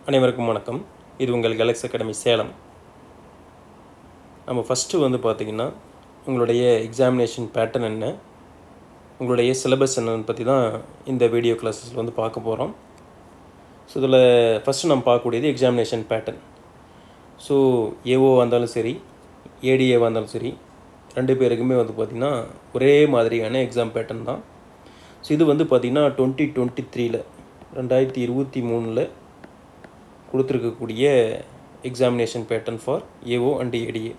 அனைவருக்கும் வணக்கம் இது உங்கள் கேலக்ஸ் அகாடமி சேலம் நம்ம ஃபஸ்ட்டு வந்து பார்த்திங்கன்னா உங்களுடைய எக்ஸாமினேஷன் பேட்டர்ன் என்ன உங்களுடைய சிலபஸ் என்னன்னு பற்றி தான் இந்த வீடியோ கிளாஸஸில் வந்து பார்க்க போகிறோம் ஸோ இதில் ஃபஸ்ட்டு நம்ம பார்க்கக்கூடியது எக்ஸாமினேஷன் பேட்டர்ன் ஸோ ஏஓ வந்தாலும் சரி ஏடிஏவாக இருந்தாலும் சரி ரெண்டு பேருக்குமே வந்து பார்த்திங்கன்னா ஒரே மாதிரியான எக்ஸாம் பேட்டர்ன் தான் ஸோ இது வந்து பார்த்திங்கன்னா டுவெண்ட்டி டுவெண்ட்டி த்ரீல ரெண்டாயிரத்தி இருபத்தி மூணில் கொடுத்துருக்கக்கூடிய examination pattern for AO and ADA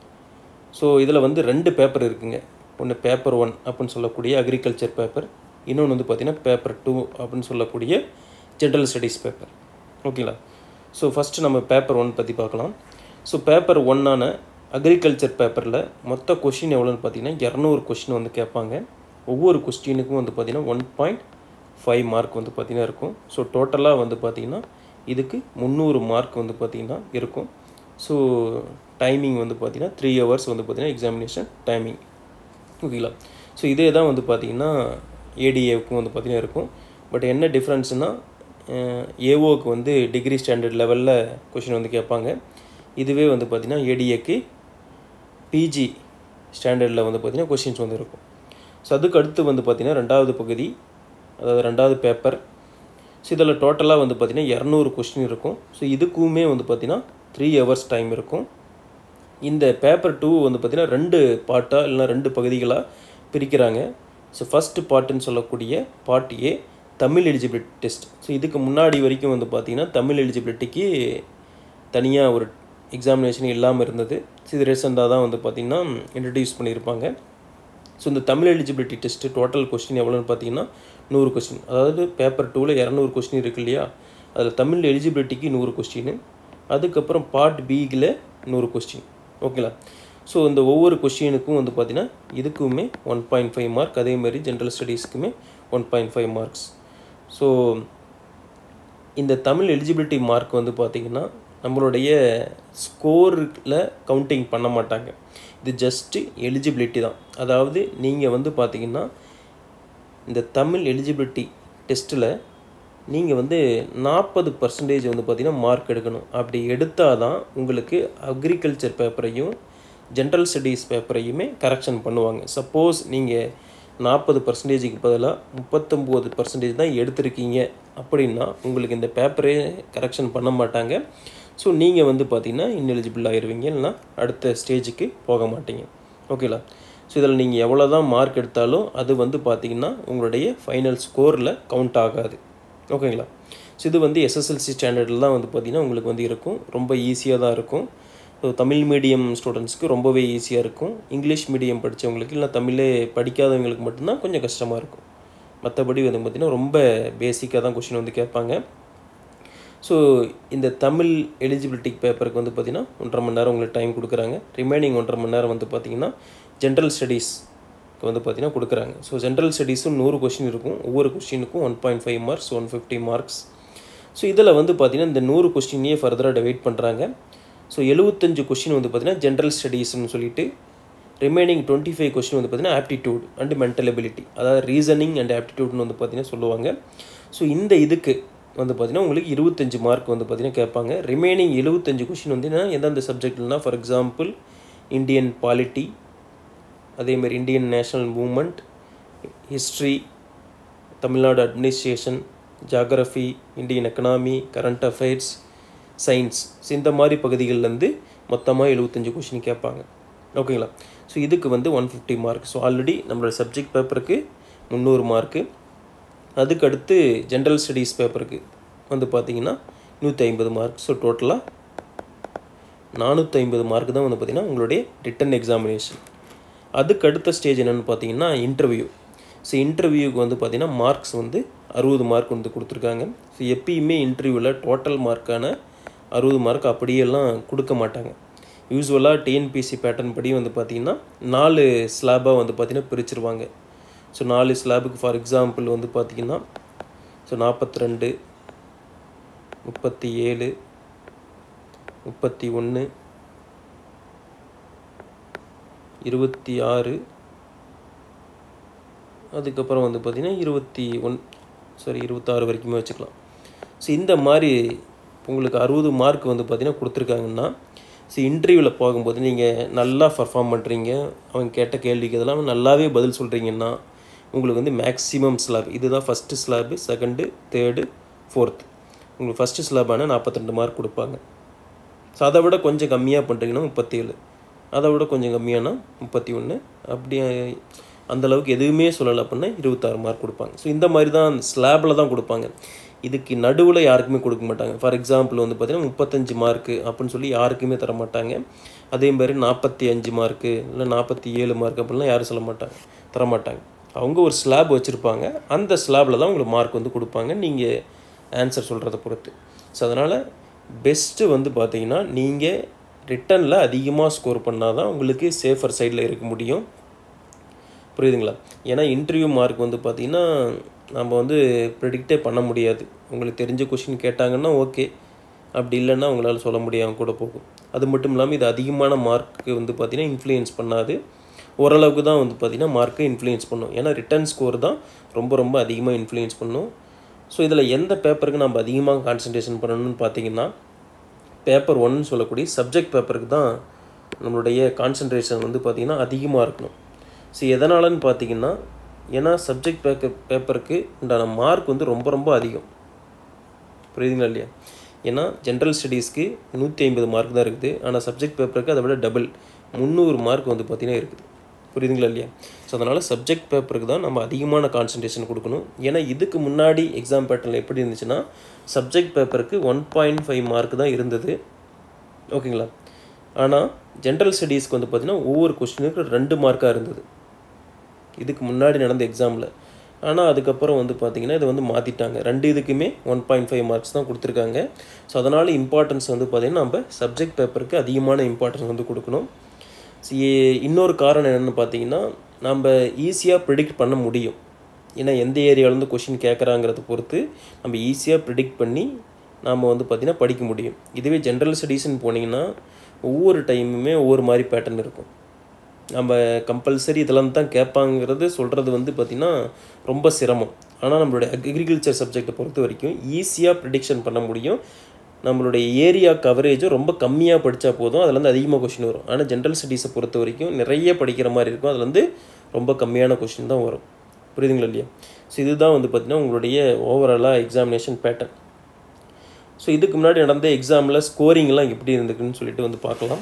so இதில் வந்து ரெண்டு பேப்பர் இருக்குங்க ஒன்று பேப்பர் ஒன் அப்படின்னு சொல்லக்கூடிய அக்ரிகல்ச்சர் பேப்பர் இன்னொன்று வந்து பார்த்திங்கன்னா பேப்பர் டூ அப்படின்னு சொல்லக்கூடிய ஜென்ரல் ஸ்டடீஸ் பேப்பர் ஓகேங்களா ஸோ ஃபஸ்ட்டு நம்ம பேப்பர் ஒன் பற்றி பார்க்கலாம் ஸோ பேப்பர் ஒன்னான அக்ரிகல்ச்சர் பேப்பரில் மொத்த கொஷின் எவ்வளோன்னு பார்த்தீங்கன்னா இரநூறு கொஷின் வந்து கேட்பாங்க ஒவ்வொரு கொஸ்டினுக்கும் வந்து பார்த்திங்கன்னா ஒன் பாயிண்ட் ஃபைவ் மார்க் வந்து பார்த்திங்கன்னா இருக்கும் ஸோ டோட்டலாக வந்து பார்த்திங்கன்னா இதுக்கு முந்நூறு மார்க் வந்து பார்த்திங்கன்னா இருக்கும் ஸோ டைமிங் வந்து பார்த்திங்கன்னா த்ரீ ஹவர்ஸ் வந்து பார்த்திங்கன்னா எக்ஸாமினேஷன் டைமிங் ஓகேங்களா ஸோ இதே தான் வந்து பார்த்திங்கன்னா ஏடிஏவுக்கும் வந்து பார்த்திங்கன்னா இருக்கும் பட் என்ன டிஃப்ரென்ஸ்னால் ஏஓக்கு வந்து டிகிரி ஸ்டாண்டர்ட் லெவலில் கொஷின் வந்து கேட்பாங்க இதுவே வந்து பார்த்திங்கன்னா ஏடிஏக்கு பிஜி ஸ்டாண்டர்டில் வந்து பார்த்திங்கன்னா கொஷின்ஸ் வந்து இருக்கும் ஸோ அதுக்கு அடுத்து வந்து பார்த்திங்கன்னா ரெண்டாவது பகுதி அதாவது ரெண்டாவது பேப்பர் ஸோ இதில் டோட்டலாக வந்து பார்த்திங்கன்னா இரநூறு கொஸ்டின் இருக்கும் ஸோ இதுக்குமே வந்து பார்த்திங்கன்னா த்ரீ ஹவர்ஸ் டைம் இருக்கும் இந்த பேப்பர் டூ வந்து பார்த்திங்கன்னா ரெண்டு பார்ட்டாக இல்லைனா ரெண்டு பகுதிகளாக பிரிக்கிறாங்க ஸோ ஃபஸ்ட்டு பார்ட்டுன்னு சொல்லக்கூடிய part A Tamil eligibility test so இதுக்கு முன்னாடி வரைக்கும் வந்து பார்த்திங்கன்னா தமிழ் எலிஜிபிலிட்டிக்கு தனியாக ஒரு எக்ஸாமினேஷன் இல்லாமல் இருந்தது ஸோ இது ரீசெண்டாக தான் வந்து பார்த்திங்கன்னா இன்ட்ரடியூஸ் பண்ணியிருப்பாங்க ஸோ இந்த Tamil eligibility test total question எவ்வளோன்னு பார்த்தீங்கன்னா நூறு கொஸ்டின் அதாவது பேப்பர் டூவில் இரநூறு கொஸ்டின் இருக்கு இல்லையா அதில் தமிழ் எலிஜிபிலிட்டிக்கு நூறு கொஸ்டின் அதுக்கப்புறம் பார்ட் பியில் நூறு கொஸ்டின் ஓகேங்களா ஸோ இந்த ஒவ்வொரு கொஸ்டினுக்கும் வந்து பார்த்தீங்கன்னா இதுக்குமே ஒன் பாயிண்ட் ஃபைவ் மார்க் அதேமாதிரி ஜென்ரல் ஸ்டடீஸ்க்குமே one point five marks so இந்த தமிழ் எலிஜிபிலிட்டி மார்க் வந்து பார்த்திங்கன்னா நம்மளுடைய ஸ்கோரில் கவுண்டிங் பண்ண மாட்டாங்க இது ஜஸ்ட்டு எலிஜிபிலிட்டி தான் அதாவது நீங்கள் வந்து பார்த்தீங்கன்னா இந்த தமிழ் எலிஜிபிலிட்டி டெஸ்ட்டில் நீங்கள் வந்து நாற்பது பர்சன்டேஜ் வந்து பார்த்திங்கன்னா மார்க் எடுக்கணும் அப்படி எடுத்தால் தான் உங்களுக்கு அக்ரிகல்ச்சர் பேப்பரையும் ஜென்ரல் ஸ்டடீஸ் பேப்பரையுமே கரெக்ஷன் பண்ணுவாங்க சப்போஸ் நீங்கள் நாற்பது பர்சன்டேஜுக்கு பதிலாக முப்பத்தொம்போது பர்சன்டேஜ் தான் எடுத்திருக்கீங்க அப்படின்னா உங்களுக்கு இந்த பேப்பரே கரெக்ஷன் பண்ண மாட்டாங்க ஸோ நீங்கள் வந்து பார்த்தீங்கன்னா இன்எலிஜிபிள் ஆயிடுவீங்க இல்லைனா அடுத்த ஸ்டேஜுக்கு போக மாட்டீங்க ஓகேங்களா ஸோ இதில் நீங்கள் எவ்வளோ தான் மார்க் எடுத்தாலும் அது வந்து பார்த்திங்கன்னா உங்களுடைய ஃபைனல் ஸ்கோரில் கவுண்ட் ஆகாது ஓகேங்களா ஸோ இது வந்து எஸ்எஸ்எல்சி ஸ்டாண்டர்டில் தான் வந்து பார்த்திங்கன்னா உங்களுக்கு வந்து இருக்கும் ரொம்ப ஈஸியாக தான் இருக்கும் ஸோ தமிழ் மீடியம் ஸ்டூடெண்ட்ஸ்க்கு ரொம்பவே ஈஸியாக இருக்கும் இங்கிலீஷ் மீடியம் படித்தவங்களுக்கு இல்லை தமிழே படிக்காதவங்களுக்கு மட்டும்தான் கொஞ்சம் கஷ்டமாக இருக்கும் மற்றபடி வந்து பார்த்திங்கன்னா ரொம்ப பேசிக்காக தான் கொஷின் வந்து கேட்பாங்க ஸோ இந்த தமிழ் எலிஜிபிலிட்டி பேப்பருக்கு வந்து பார்த்திங்கன்னா ஒன்றரை மணி நேரம் உங்களுக்கு டைம் கொடுக்குறாங்க ரிமைனிங் ஒன்றரை மணி நேரம் வந்து பார்த்திங்கன்னா ஜென்ரல் ஸ்டடீஸ்க்கு வந்து பார்த்திங்கன்னா கொடுக்குறாங்க ஸோ ஜென்ரல் ஸ்டடீஸும் நூறு கொஷின் இருக்கும் ஒவ்வொரு கொஷினுக்கும் one point five marks one fifty marks so இதில் வந்து பார்த்திங்கன்னா இந்த நூறு கொஸ்டினையே ஃபர்தராக டிவைட் பண்ணுறாங்க ஸோ எழுபத்தஞ்சு கொஷின் வந்து பார்த்திங்கன்னா ஜென்ரல் ஸ்டடீஸ்னு சொல்லிட்டு ரிமைனிங் டுவெண்ட்டி ஃபைவ் கொஸ்டின் வந்து பார்த்திங்கன்னா ஆப்டிடியூட் அண்ட் மென்டல் எபிலிட்டி அதாவது ரீசனிங் அண்ட் ஆப்டிடியூட்னு வந்து பார்த்திங்கன்னா சொல்லுவாங்க ஸோ இந்த இதுக்கு வந்து பார்த்திங்கன்னா உங்களுக்கு இருபத்தஞ்சு மார்க் வந்து பார்த்திங்கன்னா கேட்பாங்க ரிமைனிங் எழுபத்தஞ்சு கொஷின் வந்து எந்தெந்த சப்ஜெக்ட்லாம் ஃபார் எக்ஸாம்பிள் இந்தியன் பாலிட்டி அதேமாதிரி Indian national movement history Tamil Nadu administration geography Indian economy current affairs science so இந்த மாதிரி பகுதிகள்லேருந்து மொத்தமாக எழுபத்தஞ்சு கொஷின் கேட்பாங்க ஓகேங்களா ஸோ இதுக்கு வந்து one fifty mark so already நம்மளோட சப்ஜெக்ட் பேப்பருக்கு முந்நூறு மார்க்கு அதுக்கு அடுத்து ஜென்ரல் ஸ்டடீஸ் பேப்பருக்கு வந்து பார்த்தீங்கன்னா நூற்றி ஐம்பது மார்க் ஸோ டோட்டலாக நானூற்றி ஐம்பது மார்க் தான் வந்து பார்த்திங்கன்னா உங்களுடைய ரிட்டன் எக்ஸாமினேஷன் அதுக்கு அடுத்த ஸ்டேஜ் என்னென்னு பார்த்தீங்கன்னா இன்டர்வியூ ஸோ இன்டர்வியூக்கு வந்து பார்த்திங்கன்னா மார்க்ஸ் வந்து அறுபது மார்க் வந்து கொடுத்துருக்காங்க ஸோ எப்பயுமே இன்டர்வியூவில் டோட்டல் மார்க்கான அறுபது மார்க் அப்படியெல்லாம் கொடுக்க மாட்டாங்க யூஸ்வலாக டிஎன்பிசி பேட்டர்ன் படி வந்து பார்த்திங்கன்னா நாலு ஸ்லாபாக வந்து பார்த்திங்கன்னா பிரிச்சிருவாங்க ஸோ நாலு ஸ்லாபுக்கு ஃபார் எக்ஸாம்பிள் வந்து பார்த்திங்கன்னா ஸோ நாற்பத்தி ரெண்டு முப்பத்தி ஏழு முப்பத்தி ஒன்று இருபத்தி ஆறு அதுக்கப்புறம் வந்து பார்த்திங்கன்னா இருபத்தி ஒன் சாரி இருபத்தாறு வரைக்குமே வச்சுக்கலாம் ஸோ இந்த மாதிரி உங்களுக்கு அறுபது மார்க் வந்து பார்த்தீங்கன்னா கொடுத்துருக்காங்கன்னா ஸோ இன்டர்வியூவில் போகும்போது நீங்கள் நல்லா பர்ஃபார்ம் பண்ணுறீங்க அவங்க கேட்ட கேள்விக்கு இதெல்லாம் நல்லாவே பதில் சொல்கிறீங்கன்னா உங்களுக்கு வந்து மேக்ஸிமம் ஸ்லாப் இதுதான் first slab second third fourth உங்களுக்கு ஃபஸ்ட்டு ஸ்லாபான நாற்பத்திரெண்டு மார்க் கொடுப்பாங்க ஸோ அதை விட கொஞ்சம் கம்மியாக பண்ணுறீங்கன்னா முப்பத்தேழு அதை விட கொஞ்சம் கம்மியானா முப்பத்தி ஒன்று அப்படி அந்தளவுக்கு எதுவுமே சொல்லலை அப்படின்னா இருபத்தாறு மார்க் கொடுப்பாங்க ஸோ இந்த மாதிரி தான் ஸ்லாபில் தான் கொடுப்பாங்க இதுக்கு நடுவில் யாருக்குமே கொடுக்க மாட்டாங்க ஃபார் எக்ஸாம்பிள் வந்து பார்த்திங்கன்னா முப்பத்தஞ்சு மார்க்கு அப்படின்னு சொல்லி யாருக்குமே தர மாட்டாங்க அதே மாதிரி நாற்பத்தி அஞ்சு மார்க்கு இல்லை நாற்பத்தி ஏழு மார்க் அப்படின்லாம் யாரும் சொல்ல மாட்டாங்க தர மாட்டாங்க அவங்க ஒரு ஸ்லாப் வச்சுருப்பாங்க அந்த ஸ்லாபில் தான் உங்களுக்கு மார்க் வந்து கொடுப்பாங்க நீங்கள் ஆன்சர் சொல்கிறத பொறுத்து ஸோ அதனால் பெஸ்ட்டு வந்து பார்த்தீங்கன்னா நீங்கள் ரிட்டனில் அதிகமாக ஸ்கோர் பண்ணால் தான் உங்களுக்கு சேஃபர் சைடில் இருக்க முடியும் புரியுதுங்களா ஏன்னா இன்டர்வியூ மார்க் வந்து பார்த்திங்கன்னா நம்ம வந்து ப்ரெடிக்டே பண்ண முடியாது உங்களுக்கு தெரிஞ்ச கொஷின் கேட்டாங்கன்னா ஓகே அப்படி இல்லைன்னா உங்களால் சொல்ல முடியாமல் கூட போகும் அது மட்டும் இல்லாமல் இது அதிகமான மார்க்கு வந்து பார்த்திங்கன்னா இன்ஃப்ளூயன்ஸ் பண்ணாது ஓரளவுக்கு தான் வந்து பார்த்திங்கன்னா மார்க்கை இன்ஃப்ளூயன்ஸ் பண்ணும் ஏன்னா ரிட்டன் ஸ்கோர் தான் ரொம்ப ரொம்ப அதிகமாக இன்ஃப்ளூயன்ஸ் பண்ணும் ஸோ இதில் எந்த பேப்பருக்கு நம்ம அதிகமாக கான்சன்ட்ரேஷன் பண்ணணும்னு பார்த்தீங்கன்னா பேப்பர் ஒன்னு சொல்லக்கூடிய சப்ஜெக்ட் பேப்பருக்கு தான் நம்மளுடைய கான்சன்ட்ரேஷன் வந்து பார்த்திங்கன்னா அதிகமாக இருக்கணும் ஸோ எதனாலன்னு பார்த்தீங்கன்னா ஏன்னா சப்ஜெக்ட் பேப்பர் பேப்பருக்கு உண்டான மார்க் வந்து ரொம்ப ரொம்ப அதிகம் புரியுதுங்களா இல்லையா ஏன்னா ஜென்ரல் ஸ்டடீஸ்க்கு நூற்றி ஐம்பது மார்க் தான் இருக்குது ஆனால் சப்ஜெக்ட் பேப்பருக்கு அதை விட டபுள் முந்நூறு மார்க் வந்து பார்த்திங்கன்னா இருக்குது புரியுதுங்களா இல்லையா ஸோ அதனால் சப்ஜெக்ட் பேப்பருக்கு தான் நம்ம அதிகமான கான்சன்ட்ரேஷன் கொடுக்கணும் ஏன்னா இதுக்கு முன்னாடி எக்ஸாம் பேட்டர்னில் எப்படி இருந்துச்சுன்னா சப்ஜெக்ட் பேப்பருக்கு ஒன் பாயிண்ட் ஃபைவ் மார்க் தான் இருந்தது ஓகேங்களா ஆனால் ஜென்ரல் ஸ்டடீஸ்க்கு வந்து பார்த்திங்கன்னா ஒவ்வொரு கொஸ்டினுக்கு ரெண்டு மார்க்காக இருந்தது இதுக்கு முன்னாடி நடந்த எக்ஸாமில் ஆனால் அதுக்கப்புறம் வந்து பார்த்திங்கன்னா இதை வந்து மாற்றிட்டாங்க ரெண்டு இதுக்குமே ஒன் பாயிண்ட் ஃபைவ் மார்க்ஸ் தான் கொடுத்துருக்காங்க ஸோ அதனால் இம்பார்ட்டன்ஸ் வந்து பார்த்திங்கன்னா நம்ம சப்ஜெக்ட் பேப்பருக்கு அதிகமான இம்பார்ட்டன்ஸ் வந்து கொடுக்கணும் ஸோ இன்னொரு காரணம் என்னென்னு பார்த்தீங்கன்னா நம்ம ஈஸியாக ப்ரிடிக்ட் பண்ண முடியும் ஏன்னா எந்த ஏரியாவிலேருந்து கொஷின் கேட்குறாங்கிறத பொறுத்து நம்ம ஈஸியாக ப்ரிடிக்ட் பண்ணி நாம் வந்து பார்த்திங்கன்னா படிக்க முடியும் இதுவே ஜென்ரல் ஸ்டடீஸ்னு போனீங்கன்னா ஒவ்வொரு டைமுமே ஒவ்வொரு மாதிரி பேட்டர்ன் இருக்கும் நம்ம கம்பல்சரி இதெல்லாம் தான் கேட்பாங்கிறது சொல்கிறது வந்து பார்த்திங்கன்னா ரொம்ப சிரமம் ஆனால் நம்மளுடைய அக்ரிகல்ச்சர் சப்ஜெக்டை பொறுத்த வரைக்கும் ஈஸியாக ப்ரிடிக்ஷன் பண்ண முடியும் நம்மளுடைய ஏரியா கவரேஜும் ரொம்ப கம்மியாக படித்தா போதும் அதுலேருந்து அதிகமாக கொஷின் வரும் ஆனால் ஜென்ரல் ஸ்டடீஸை பொறுத்த வரைக்கும் நிறைய படிக்கிற மாதிரி இருக்கும் அதுலேருந்து ரொம்ப கம்மியான கொஷின் தான் வரும் புரியுதுங்களா இல்லையா ஸோ இதுதான் வந்து பார்த்திங்கன்னா உங்களுடைய ஓவராலாக எக்ஸாமினேஷன் பேட்டர்ன் ஸோ இதுக்கு முன்னாடி நடந்த எக்ஸாமில் ஸ்கோரிங்லாம் எப்படி இருந்துக்குன்னு சொல்லிட்டு வந்து பார்க்கலாம்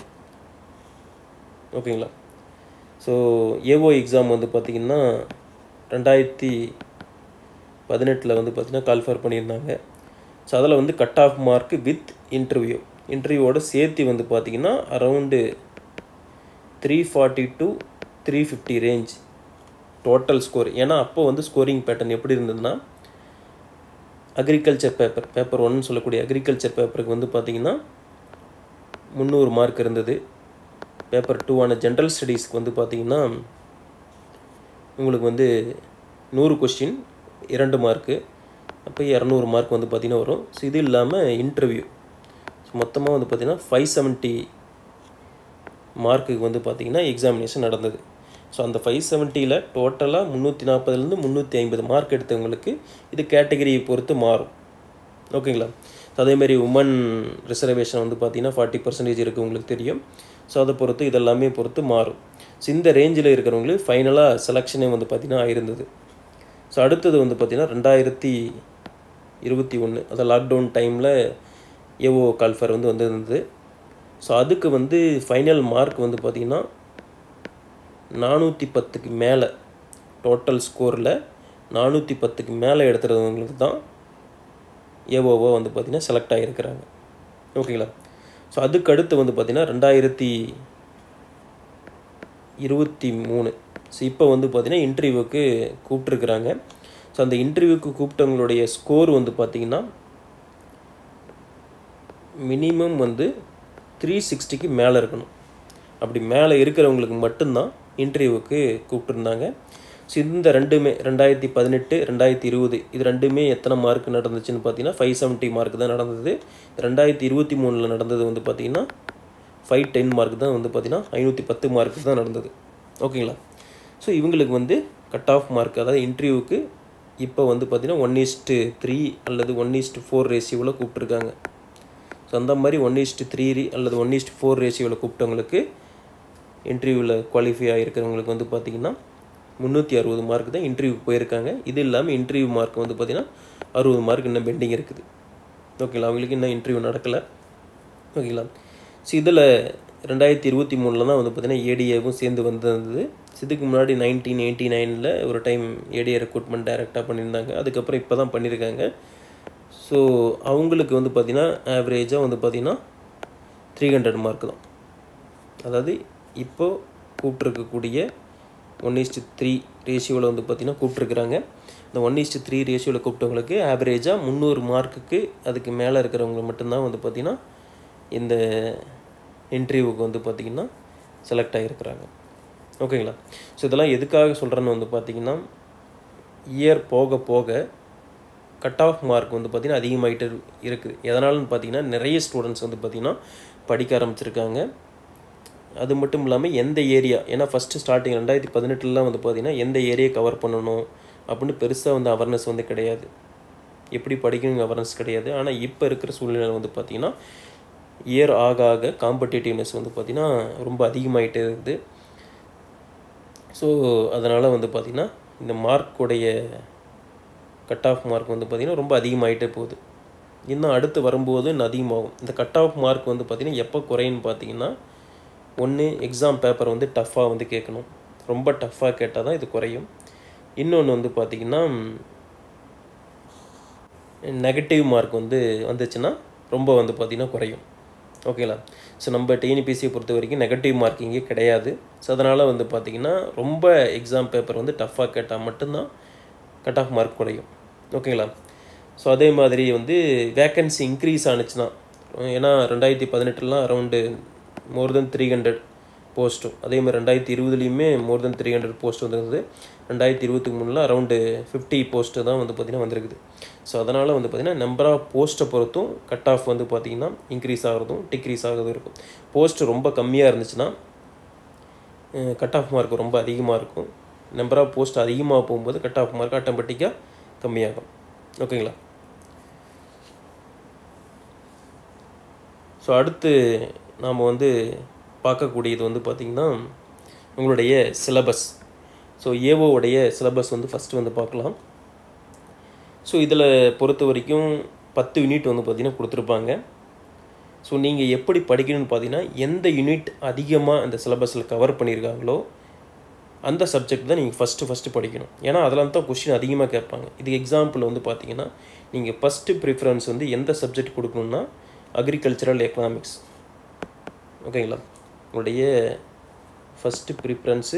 ஓகேங்களா ஸோ ஏஓ எக்ஸாம் வந்து பார்த்திங்கன்னா ரெண்டாயிரத்தி பதினெட்டில் வந்து பார்த்திங்கன்னா கால்ஃபர் பண்ணியிருந்தாங்க ஸோ அதில் வந்து cut off mark with interview இன்டர்வியூவோட சேர்த்து வந்து பார்த்திங்கன்னா around three forty to three fifty range total score ஏன்னா அப்போ வந்து ஸ்கோரிங் பேட்டர்ன் எப்படி இருந்ததுன்னா அக்ரிகல்ச்சர் பேப்பர் பேப்பர் ஒன்னு சொல்லக்கூடிய அக்ரிகல்ச்சர் பேப்பருக்கு வந்து பார்த்திங்கன்னா முந்நூறு மார்க் இருந்தது பேப்பர் டூவான ஜென்ரல் ஸ்டடீஸ்க்கு வந்து பார்த்திங்கன்னா உங்களுக்கு வந்து நூறு கொஸ்டின் இரண்டு மார்க்கு அப்போ இரநூறு மார்க் வந்து பார்த்திங்கன்னா வரும் ஸோ இது இல்லாமல் இன்டர்வியூ ஸோ மொத்தமாக வந்து பார்த்திங்கன்னா ஃபைவ் செவன்ட்டி மார்க்குக்கு வந்து பார்த்திங்கன்னா எக்ஸாமினேஷன் நடந்தது ஸோ அந்த ஃபைவ் செவன்ட்டியில் டோட்டலாக முந்நூற்றி நாற்பதுலேருந்து முந்நூற்றி ஐம்பது மார்க் எடுத்தவங்களுக்கு இது கேட்டகரியை பொறுத்து மாறும் ஓகேங்களா அதேமாரி உமன் ரிசர்வேஷன் வந்து பார்த்திங்கன்னா ஃபார்ட்டி பர்சன்டேஜ் இருக்குது உங்களுக்கு தெரியும் ஸோ அதை பொறுத்து இதெல்லாமே பொறுத்து மாறும் ஸோ இந்த ரேஞ்சில் இருக்கிறவங்களுக்கு ஃபைனலாக செலெக்ஷனே வந்து பார்த்திங்கன்னா ஆயிருந்தது ஸோ அடுத்தது வந்து பார்த்திங்கன்னா ரெண்டாயிரத்தி இருபத்தி ஒன்று அந்த லாக்டவுன் டைமில் ஏஓ கால்ஃபர் வந்து வந்திருந்தது ஸோ அதுக்கு வந்து ஃபைனல் மார்க் வந்து பார்த்திங்கன்னா நானூற்றி பத்துக்கு மேலே டோட்டல் ஸ்கோரில் நானூற்றி பத்துக்கு மேலே எடுத்துறவங்களுக்கு தான் ஏஓவோ வந்து பார்த்திங்கன்னா செலக்ட் ஆகியிருக்கிறாங்க ஓகேங்களா ஸோ அதுக்கு அடுத்து வந்து பார்த்திங்கன்னா ரெண்டாயிரத்தி இருபத்தி மூணு ஸோ இப்போ வந்து பார்த்திங்கன்னா இன்டர்வியூவுக்கு கூப்பிட்ருக்குறாங்க ஸோ அந்த இன்டர்வியூக்கு கூப்பிட்டவங்களுடைய ஸ்கோர் வந்து பார்த்திங்கன்னா மினிமம் வந்து த்ரீ சிக்ஸ்டிக்கு மேலே இருக்கணும் அப்படி மேலே இருக்கிறவங்களுக்கு மட்டும்தான் இன்டர்வியூவுக்கு கூப்பிட்டுருந்தாங்க ஸோ இந்த ரெண்டுமே ரெண்டாயிரத்தி பதினெட்டு ரெண்டாயிரத்தி இருபது இது ரெண்டுமே எத்தனை மார்க் நடந்துச்சுன்னு பார்த்தீங்கன்னா ஃபைவ் செவன்ட்டி மார்க் தான் நடந்தது ரெண்டாயிரத்தி இருபத்தி மூணில் நடந்தது வந்து பார்த்திங்கன்னா ஃபைவ் டென் மார்க் தான் வந்து பார்த்திங்கன்னா ஐநூற்றி பத்து மார்க் தான் நடந்தது ஓகேங்களா ஸோ இவங்களுக்கு வந்து கட் ஆஃப் மார்க் அதாவது இன்டர்வியூவுக்கு இப்போ வந்து பார்த்திங்கன்னா ஒன் இஸ்ட்டு த்ரீ அல்லது ஒன் இஸ்ட்டு ஃபோர் ரேஷியோவில் கூப்பிட்ருக்காங்க அந்த மாதிரி ஒன் இஸ்ட்டு த்ரீ அல்லது ஒன் இஸ்ட் ஃபோர் ரேஷியோவில் கூப்பிட்டவங்களுக்கு இன்டர்வியூவில் குவாலிஃபை ஆகிருக்கிறவங்களுக்கு வந்து பார்த்திங்கன்னா முந்நூற்றி அறுபது மார்க் தான் இன்டர்வியூ போயிருக்காங்க இது இல்லாமல் இன்டர்வியூ மார்க் வந்து பார்த்திங்கன்னா அறுபது மார்க் இன்னும் பெண்டிங் இருக்குது ஓகேங்களா அவங்களுக்கு இன்னும் இன்டர்வியூ நடக்கலை ஓகேங்களா ஸோ இதில் ரெண்டாயிரத்தி இருபத்தி மூணில் தான் வந்து பார்த்திங்கன்னா ஏடிஏவும் சேர்ந்து வந்திருந்தது இதுக்கு முன்னாடி நைன்டீன் எயிட்டி நைனில் ஒரு டைம் ஏடிஏ ரெக்ரூட்மெண்ட் டைரெக்டாக பண்ணியிருந்தாங்க அதுக்கப்புறம் இப்போ தான் பண்ணியிருக்காங்க ஸோ அவங்களுக்கு வந்து பார்த்திங்கன்னா ஆவரேஜாக வந்து பார்த்திங்கன்னா த்ரீ ஹண்ட்ரட் மார்க் தான் அதாவது இப்போது கூப்பிட்ருக்கக்கூடிய ஒன் இஸ்ட்டு த்ரீ ரேஷியோவில் வந்து பார்த்திங்கன்னா கூப்பிட்ருக்குறாங்க இந்த ஒன் இஸ்ட்டு த்ரீ ரேஷியோவில் கூப்பிட்டவங்களுக்கு ஆவரேஜாக முந்நூறு மார்க்குக்கு அதுக்கு மேலே இருக்கிறவங்க மட்டும்தான் வந்து பார்த்திங்கன்னா இந்த இன்டர்வியூவுக்கு வந்து பார்த்திங்கன்னா செலக்ட் ஆகிருக்கிறாங்க ஓகேங்களா ஸோ இதெல்லாம் எதுக்காக சொல்கிறேன்னு வந்து பார்த்திங்கன்னா இயர் போக போக கட் ஆஃப் மார்க் வந்து பார்த்திங்கன்னா அதிகமாகிட்டு இருக்குது எதனாலன்னு பார்த்தீங்கன்னா நிறைய ஸ்டூடெண்ட்ஸ் வந்து பார்த்திங்கன்னா படிக்க ஆரம்பிச்சிருக்காங்க அது மட்டும் இல்லாமல் எந்த ஏரியா ஏன்னா ஃபஸ்ட்டு ஸ்டார்டிங் ரெண்டாயிரத்தி பதினெட்டுலாம் வந்து பார்த்திங்கன்னா எந்த ஏரியா கவர் பண்ணணும் அப்படின்னு பெருசாக வந்து அவேர்னஸ் வந்து கிடையாது எப்படி படிக்கணுங்க அவேர்னஸ் கிடையாது ஆனால் இப்போ இருக்கிற சூழ்நிலை வந்து பார்த்திங்கன்னா இயர் ஆக ஆக காம்படிட்டிவ்னஸ் வந்து பார்த்திங்கன்னா ரொம்ப அதிகமாகிட்டே இருக்குது ஸோ அதனால் வந்து பார்த்திங்கன்னா இந்த மார்க்குடைய கட் ஆஃப் மார்க் வந்து பார்த்திங்கன்னா ரொம்ப அதிகமாகிட்டே போகுது இன்னும் அடுத்து வரும்போது இன்னும் அதிகமாகும் இந்த கட் ஆஃப் மார்க் வந்து பார்த்திங்கன்னா எப்போ குறையுன்னு பார்த்தீங்கன்னா ஒன்று எக்ஸாம் பேப்பர் வந்து டஃப்பாக வந்து கேட்கணும் ரொம்ப டஃப்பாக கேட்டால் தான் இது குறையும் இன்னொன்று வந்து பார்த்திங்கன்னா நெகட்டிவ் மார்க் வந்து வந்துச்சுன்னா ரொம்ப வந்து பார்த்திங்கன்னா குறையும் ஓகேங்களா ஸோ நம்ம டிஎன்பிசியை பொறுத்த வரைக்கும் நெகட்டிவ் மார்க்கிங்கே கிடையாது ஸோ அதனால் வந்து பார்த்திங்கன்னா ரொம்ப எக்ஸாம் பேப்பர் வந்து டஃப்பாக கேட்டால் மட்டும்தான் கட் ஆஃப் மார்க் குறையும் ஓகேங்களா ஸோ அதே மாதிரி வந்து வேக்கன்சி இன்க்ரீஸ் ஆனிச்சுன்னா ஏன்னா ரெண்டாயிரத்தி பதினெட்டுலாம் around more than three hundred போஸ்ட்டும் அதே மாதிரி ரெண்டாயிரத்தி இருபதுலேயுமே more than three hundred post வந்துருந்தது ரெண்டாயிரத்தி இருபத்தி மூணில் அரௌண்டு ஃபிஃப்டி போஸ்ட்டு தான் வந்து பார்த்திங்கன்னா வந்திருக்குது ஸோ அதனால் வந்து பார்த்திங்கன்னா நம்பர் ஆஃப் போஸ்ட்டை பொறுத்தும் கட் ஆஃப் வந்து பார்த்திங்கன்னா இன்க்ரீஸ் ஆகிறதும் டிக்ரீஸ் ஆகிறதும் இருக்கும் போஸ்ட் ரொம்ப கம்மியாக இருந்துச்சுன்னா கட் ஆஃப் மார்க் ரொம்ப அதிகமாக இருக்கும் நம்பர் ஆஃப் போஸ்ட் அதிகமாக போகும்போது கட் ஆஃப் மார்க் ஆட்டோமேட்டிக்காக கம்மியாகும் ஓகேங்களா ஸோ அடுத்து நாம் வந்து பார்க்கக்கூடியது வந்து பார்த்திங்கன்னா உங்களுடைய சிலபஸ் ஸோ ஏஓவுடைய சிலபஸ் வந்து ஃபஸ்ட்டு வந்து பார்க்கலாம் ஸோ இதில் பொறுத்த வரைக்கும் பத்து யூனிட் வந்து பார்த்திங்கன்னா கொடுத்துருப்பாங்க ஸோ நீங்கள் எப்படி படிக்கணும்னு பார்த்தீங்கன்னா எந்த யூனிட் அதிகமாக அந்த சிலபஸில் கவர் பண்ணியிருக்காங்களோ அந்த சப்ஜெக்ட் தான் நீங்கள் ஃபஸ்ட்டு ஃபஸ்ட்டு படிக்கணும் ஏன்னா அதெல்லாம் தான் கொஷின் அதிகமாக கேட்பாங்க இதுக்கு எக்ஸாம்பிள் வந்து பார்த்தீங்கன்னா நீங்கள் ஃபஸ்ட்டு ப்ரிஃபரன்ஸ் வந்து எந்த சப்ஜெக்ட் கொடுக்கணுன்னா அக்ரிகல்ச்சரல் எக்கனாமிக்ஸ் ஓகேங்களா உங்களுடைய ஃபஸ்ட்டு ப்ரிஃபரன்ஸு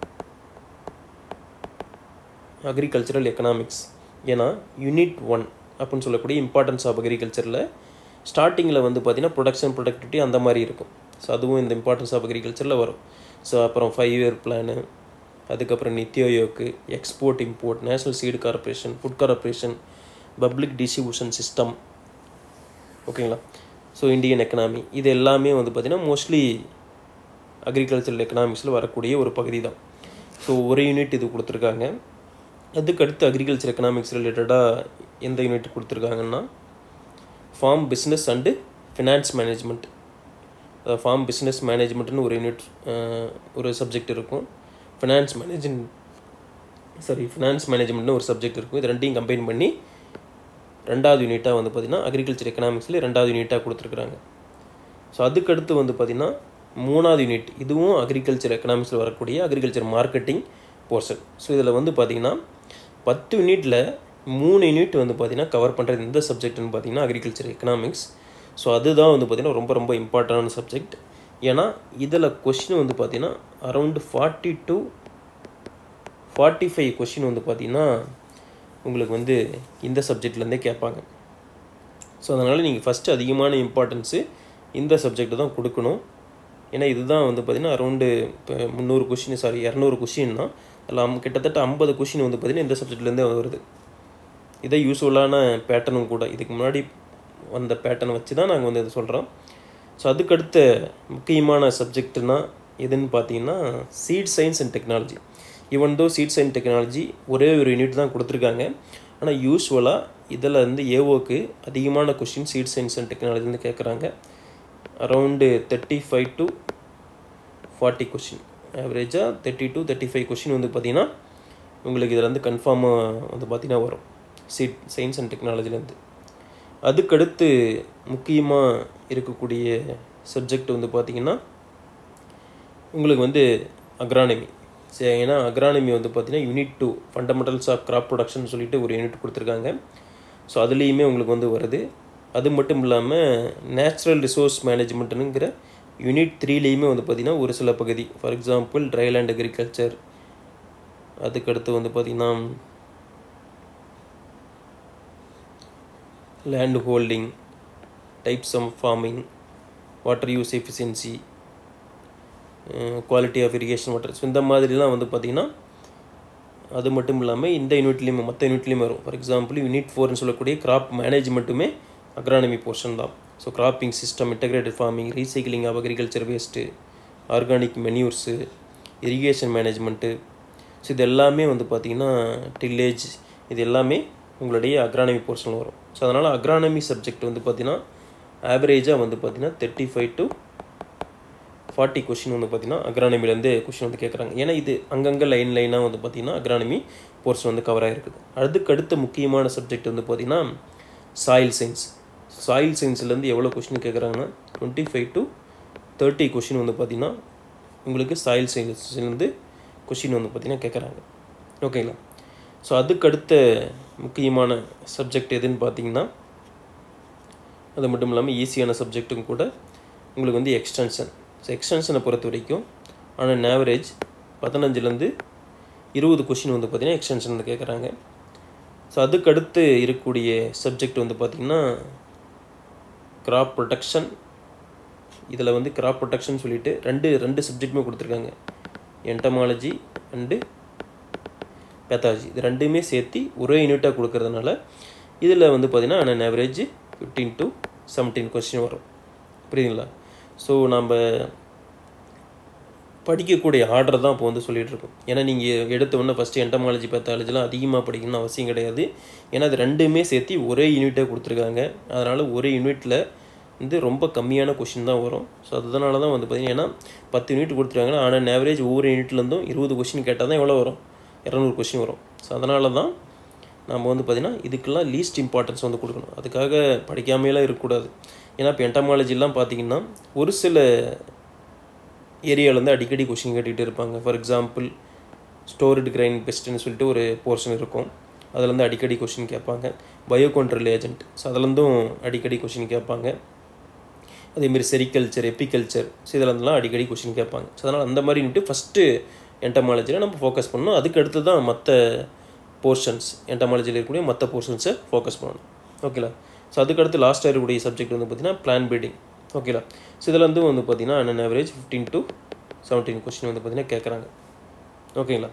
அக்ரிகல்ச்சரல் எக்கனாமிக்ஸ் ஏன்னா யூனிட் ஒன் அப்படின்னு சொல்லக்கூடிய இம்பார்ட்டன்ஸ் ஆஃப் அக்ரிகல்ச்சரில் ஸ்டார்டிங்கில் வந்து பார்த்திங்கன்னா ப்ரொடக்ஷன் ப்ரொடக்டிவிட்டி அந்த மாதிரி இருக்கும் ஸோ அதுவும் இந்த இம்பார்ட்டன்ஸ் ஆஃப் அக்ரிகல்ச்சரில் வரும் ஸோ அப்புறம் ஃபைவ் இயர் பிளானு அதுக்கப்புறம் நித்யோயோக்கு export import national seed corporation food corporation public distribution system ஓகேங்களா ஸோ இந்தியன் எக்கனாமி இது எல்லாமே வந்து பார்த்திங்கன்னா மோஸ்ட்லி அக்ரிகல்ச்சரல் எக்கனாமிக்ஸில் வரக்கூடிய ஒரு பகுதி தான் ஸோ ஒரு யூனிட் இது கொடுத்துருக்காங்க அதுக்கு அடுத்து அக்ரிகல்ச்சர் எக்கனாமிக்ஸ் ரிலேட்டடாக எந்த யூனிட் கொடுத்துருக்காங்கன்னா farm business and finance management farm business மேனேஜ்மெண்ட்னு ஒரு யூனிட் ஒரு சப்ஜெக்ட் இருக்கும் ஃபினான்ஸ் மேனேஜ்மெண்ட் சாரி ஃபினான்ஸ் மேனேஜ்மெண்ட்னு ஒரு சப்ஜெக்ட் இருக்கும் இது ரெண்டையும் கம்பைன் பண்ணி ரெண்டாவது யூனிட்டாக வந்து பார்த்திங்கன்னா அக்ரிகல்ச்சர் எக்கனாமிக்ஸில் ரெண்டாவது யூனிட்டாக கொடுத்துருக்குறாங்க ஸோ அதுக்கடுத்து வந்து பார்த்திங்கன்னா மூணாவது யூனிட் இதுவும் அக்ரிகல்ச்சர் எக்கனாமிக்ஸில் வரக்கூடிய அக்ரிகல்ச்சர் மார்க்கெட்டிங் போர்ஷன் ஸோ இதில் வந்து பார்த்திங்கன்னா பத்து யூனிட்டில் மூணு யூனிட் வந்து பார்த்திங்கன்னா கவர் பண்ணுறது எந்த சப்ஜெக்ட்னு பார்த்திங்கன்னா அக்ரிகல்ச்சர் எக்கனாமிக்ஸ் ஸோ அதுதான் வந்து பார்த்திங்கன்னா ரொம்ப ரொம்ப இம்பார்ட்டண்டான சப்ஜெக்ட் ஏன்னா இதில் கொஷின் வந்து பார்த்திங்கன்னா around forty to forty five question வந்து பார்த்திங்கன்னா உங்களுக்கு வந்து இந்த சப்ஜெக்ட்லேருந்தே கேட்பாங்க ஸோ அதனால் நீங்கள் ஃபஸ்ட்டு அதிகமான இம்பார்ட்டன்ஸு இந்த சப்ஜெக்ட் தான் கொடுக்கணும் ஏன்னா இதுதான் வந்து பார்த்திங்கன்னா அரௌண்டு இப்போ முந்நூறு கொஷின் சாரி இரநூறு கொஷின்னா அதில் கிட்டத்தட்ட ஐம்பது கொஷின் வந்து பார்த்திங்கன்னா இந்த சப்ஜெக்ட்லேருந்தே வருது இதை யூஸ்ஃபுல்லான பேட்டர்னும் கூட இதுக்கு முன்னாடி வந்த பேட்டர்னை வச்சு தான் நாங்கள் வந்து இதை சொல்கிறோம் ஸோ அதுக்கடுத்த முக்கியமான சப்ஜெக்ட்னா எதுன்னு பார்த்தீங்கன்னா seed science and technology even though seed science technology ஒரே ஒரு யூனிட் தான் கொடுத்துருக்காங்க ஆனால் யூஸ்வலாக இதில் வந்து ஏஓக்கு அதிகமான கொஷின் சீட் சயின்ஸ் அண்ட் டெக்னாலஜிலேருந்து கேட்குறாங்க around thirty five to forty question ஆவரேஜாக thirty to thirty five question வந்து பார்த்திங்கன்னா உங்களுக்கு இதில் வந்து கன்ஃபார்மாக வந்து பார்த்திங்கன்னா வரும் சீட் சயின்ஸ் அண்ட் டெக்னாலஜிலேருந்து அதுக்கடுத்து முக்கியமாக இருக்கக்கூடிய சப்ஜெக்ட் வந்து பார்த்திங்கன்னா உங்களுக்கு வந்து அக்ரானமி சரி ஏன்னா அக்ரானமி வந்து பார்த்திங்கன்னா unit two fundamentals of crop production சொல்லிட்டு ஒரு யூனிட் கொடுத்துருக்காங்க ஸோ அதுலேயுமே உங்களுக்கு வந்து வருது அது மட்டும் இல்லாமல் நேச்சுரல் ரிசோர்ஸ் மேனேஜ்மெண்ட்டுங்கிற யூனிட் த்ரீலேயுமே வந்து பார்த்திங்கன்னா ஒரு சில பகுதி ஃபார் எக்ஸாம்பிள் ட்ரைலேண்ட் அக்ரிகல்ச்சர் அதுக்கடுத்து வந்து பார்த்திங்கன்னா land holding types of farming water use efficiency quality of irrigation water so இந்த மாதிரிலாம் வந்து பார்த்திங்கன்னா அது மட்டும் இல்லாமல் இந்த யூனிட்லேயுமே மற்ற யூனிட்லேயுமே வரும் ஃபார் எக்ஸாம்பிள் யூனிட் ஃபோர்னு சொல்லக்கூடிய கிராப் மேனேஜ்மெண்ட்டுமே அக்ரானமி போர்ஷன் தான் so cropping system integrated farming recycling of agriculture waste organic manures irrigation management so இது எல்லாமே வந்து பார்த்திங்கன்னா டில்லேஜ் இது எல்லாமே உங்களுடைய அக்ரானமி போர்ஷனில் வரும் ஸோ அதனால் அக்ரானமி சப்ஜெக்ட் வந்து பார்த்திங்கன்னா ஆவரேஜாக வந்து பார்த்திங்கன்னா thirty five to forty question வந்து பார்த்திங்கன்னா அக்ரானமிலேருந்து கொஷின் வந்து கேட்குறாங்க ஏன்னா இது அங்கங்கே லைன் லைனாக வந்து பார்த்திங்கன்னா அக்ரானமி போர்ஷன் வந்து கவர் ஆகிருக்குது அதுக்கடுத்த முக்கியமான சப்ஜெக்ட் வந்து பார்த்திங்கன்னா சாயில் சயின்ஸ் சாயில் சயின்ஸ்லேருந்து எவ்வளோ கொஷின் கேட்குறாங்கன்னா twenty five to thirty question வந்து பார்த்திங்கன்னா உங்களுக்கு சாயில் சயின்ஸ்லேருந்து கொஷின் வந்து பார்த்திங்கன்னா கேட்குறாங்க ஓகேங்களா ஸோ அதுக்கடுத்த முக்கியமான சப்ஜெக்ட் எதுன்னு பார்த்தீங்கன்னா அது மட்டும் இல்லாமல் ஈஸியான சப்ஜெக்ட்டும் கூட உங்களுக்கு வந்து எக்ஸ்டென்ஷன் ஸோ எக்ஸ்டென்ஷனை பொறுத்த வரைக்கும் ஆனால் ஆவரேஜ் பதினஞ்சுலேருந்து இருபது கொஷின் வந்து பார்த்திங்கன்னா எக்ஸ்டென்ஷன் வந்து கேட்குறாங்க ஸோ அதுக்கடுத்து இருக்கக்கூடிய சப்ஜெக்ட் வந்து பார்த்திங்கன்னா கிராப் ப்ரொடெக்ஷன் இதில் வந்து கிராப் ப்ரொடெக்ஷன் சொல்லிட்டு ரெண்டு ரெண்டு சப்ஜெக்ட்டுமே கொடுத்துருக்காங்க என்டமாலஜி அண்டு பேத்தாலஜி இது ரெண்டுமே சேர்த்து ஒரே யூனிட்டாக கொடுக்கறதுனால இதில் வந்து பார்த்திங்கன்னா an average fifteen to seventeen question வரும் புரியுதுங்களா ஸோ நம்ம படிக்கக்கூடிய ஆர்டர் தான் இப்போ வந்து சொல்லிகிட்டு இருக்கோம் ஏன்னா நீங்கள் எடுத்த உடனே ஃபஸ்ட்டு என்டமாலஜி பேத்தாலஜிலாம் அதிகமாக படிக்கணும்னு அவசியம் கிடையாது ஏன்னா அது ரெண்டுமே சேர்த்து ஒரே யூனிட்டாக கொடுத்துருக்காங்க அதனால் ஒரே யூனிட்டில் வந்து ரொம்ப கம்மியான கொஷின் தான் வரும் ஸோ அதனால தான் வந்து பார்த்திங்கன்னா ஏன்னா பத்து யூனிட் கொடுத்துருக்காங்கன்னா ஆனால் ஆவரேஜ் ஒவ்வொரு யூனிட்லேருந்தும் இருபது கொஷின் கேட்டால் தான் எவ்வளோ வரும் இரநூறு கொஷின் வரும் ஸோ அதனால தான் நம்ம வந்து பார்த்திங்கன்னா இதுக்கெல்லாம் லீஸ்ட் இம்பார்ட்டன்ஸ் வந்து கொடுக்கணும் அதுக்காக படிக்காமையெல்லாம் இருக்கக்கூடாது ஏன்னா இப்போ என்டமாலஜிலாம் பார்த்திங்கன்னா ஒரு சில ஏரியாவிலேருந்து அடிக்கடி கொஷின் கேட்டுகிட்டு இருப்பாங்க ஃபார் எக்ஸாம்பிள் ஸ்டோர்டு கிரைன் பெஸ்ட்டுன்னு சொல்லிட்டு ஒரு போர்ஷன் இருக்கும் அதுலேருந்து அடிக்கடி கொஷின் கேட்பாங்க பயோ கண்ட்ரோல் ஏஜென்ட் ஸோ அதுலேருந்தும் அடிக்கடி கொஷின் கேட்பாங்க அதேமாரி செரிகல்ச்சர் எப்பிகல்ச்சர் ஸோ இதுலேருந்துலாம் அடிக்கடி கொஷின் கேட்பாங்க ஸோ அதனால் அந்த மாதிரின்ட்டு ஃபஸ்ட்டு என்டமாலஜியில் நம்ம ஃபோக்கஸ் பண்ணணும் அதுக்கு அடுத்து தான் மற்ற போர்ஷன்ஸ் என்டமாலஜியில் இருக்கக்கூடிய மற்ற போர்ஷன்ஸை ஃபோக்கஸ் பண்ணணும் ஓகேலா ஸோ அதுக்கடுத்து லாஸ்ட்டாக இருக்கக்கூடிய சப்ஜெக்ட் வந்து பார்த்திங்கன்னா பிளான் பீடிங் ஓகேலா ஸோ இதில் வந்து வந்து பார்த்திங்கன்னா an average fifteen to seventeen question வந்து பார்த்திங்கன்னா கேட்குறாங்க ஓகேங்களா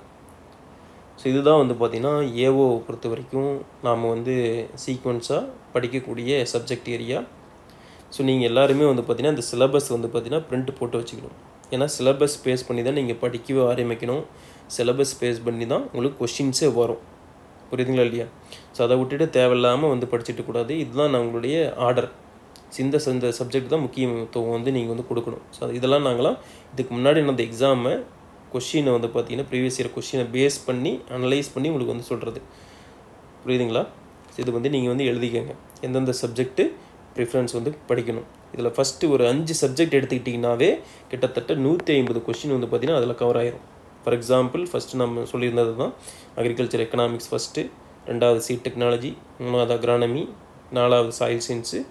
ஸோ இதுதான் வந்து பார்த்திங்கன்னா ஏஓ பொறுத்த வரைக்கும் நாம் வந்து சீக்வன்ஸாக படிக்கக்கூடிய சப்ஜெக்ட் ஏரியா ஸோ நீங்கள் எல்லாருமே வந்து பார்த்திங்கன்னா இந்த சிலபஸ் வந்து பார்த்திங்கன்னா பிரிண்ட் போட்டு வச்சுக்கணும் ஏன்னா சிலபஸ் பேஸ் பண்ணி தான் நீங்கள் படிக்கவே ஆரம்பிக்கணும் சிலபஸ் பேஸ் பண்ணி தான் உங்களுக்கு கொஷின்ஸே வரும் புரியுதுங்களா இல்லையா ஸோ அதை விட்டுட்டு தேவையில்லாமல் வந்து படிச்சுட்டு கூடாது இதுதான் நான் உங்களுடைய ஆர்டர் இந்த இந்த சப்ஜெக்ட் தான் முக்கியத்துவம் வந்து நீங்கள் வந்து கொடுக்கணும் ஸோ இதெல்லாம் நாங்களாம் இதுக்கு முன்னாடி நடந்த எக்ஸாமை கொஷினை வந்து பார்த்தீங்கன்னா ப்ரீவியஸ் இயர் கொஷினை பேஸ் பண்ணி அனலைஸ் பண்ணி உங்களுக்கு வந்து சொல்கிறது புரியுதுங்களா இது வந்து நீங்கள் வந்து எழுதிக்கங்க எந்தெந்த சப்ஜெக்ட்டு ப்ரிஃபரன்ஸ் வந்து படிக்கணும் இதில் ஃபஸ்ட்டு ஒரு அஞ்சு சப்ஜெக்ட் எடுத்துக்கிட்டிங்கனாவே கிட்டத்தட்ட நூற்றி ஐம்பது கொஷின் வந்து பார்த்திங்கன்னா அதில் கவர் ஆயிரும் ஃபார் எக்ஸாம்பிள் ஃபஸ்ட்டு நம்ம சொல்லியிருந்தது தான் அக்ரிகல்ச்சர் எக்கனாமிக்ஸ் ஃபஸ்ட்டு ரெண்டாவது சீட் டெக்னாலஜி மூணாவது அக்ரானமி நாலாவது சாயில் சயின்ஸு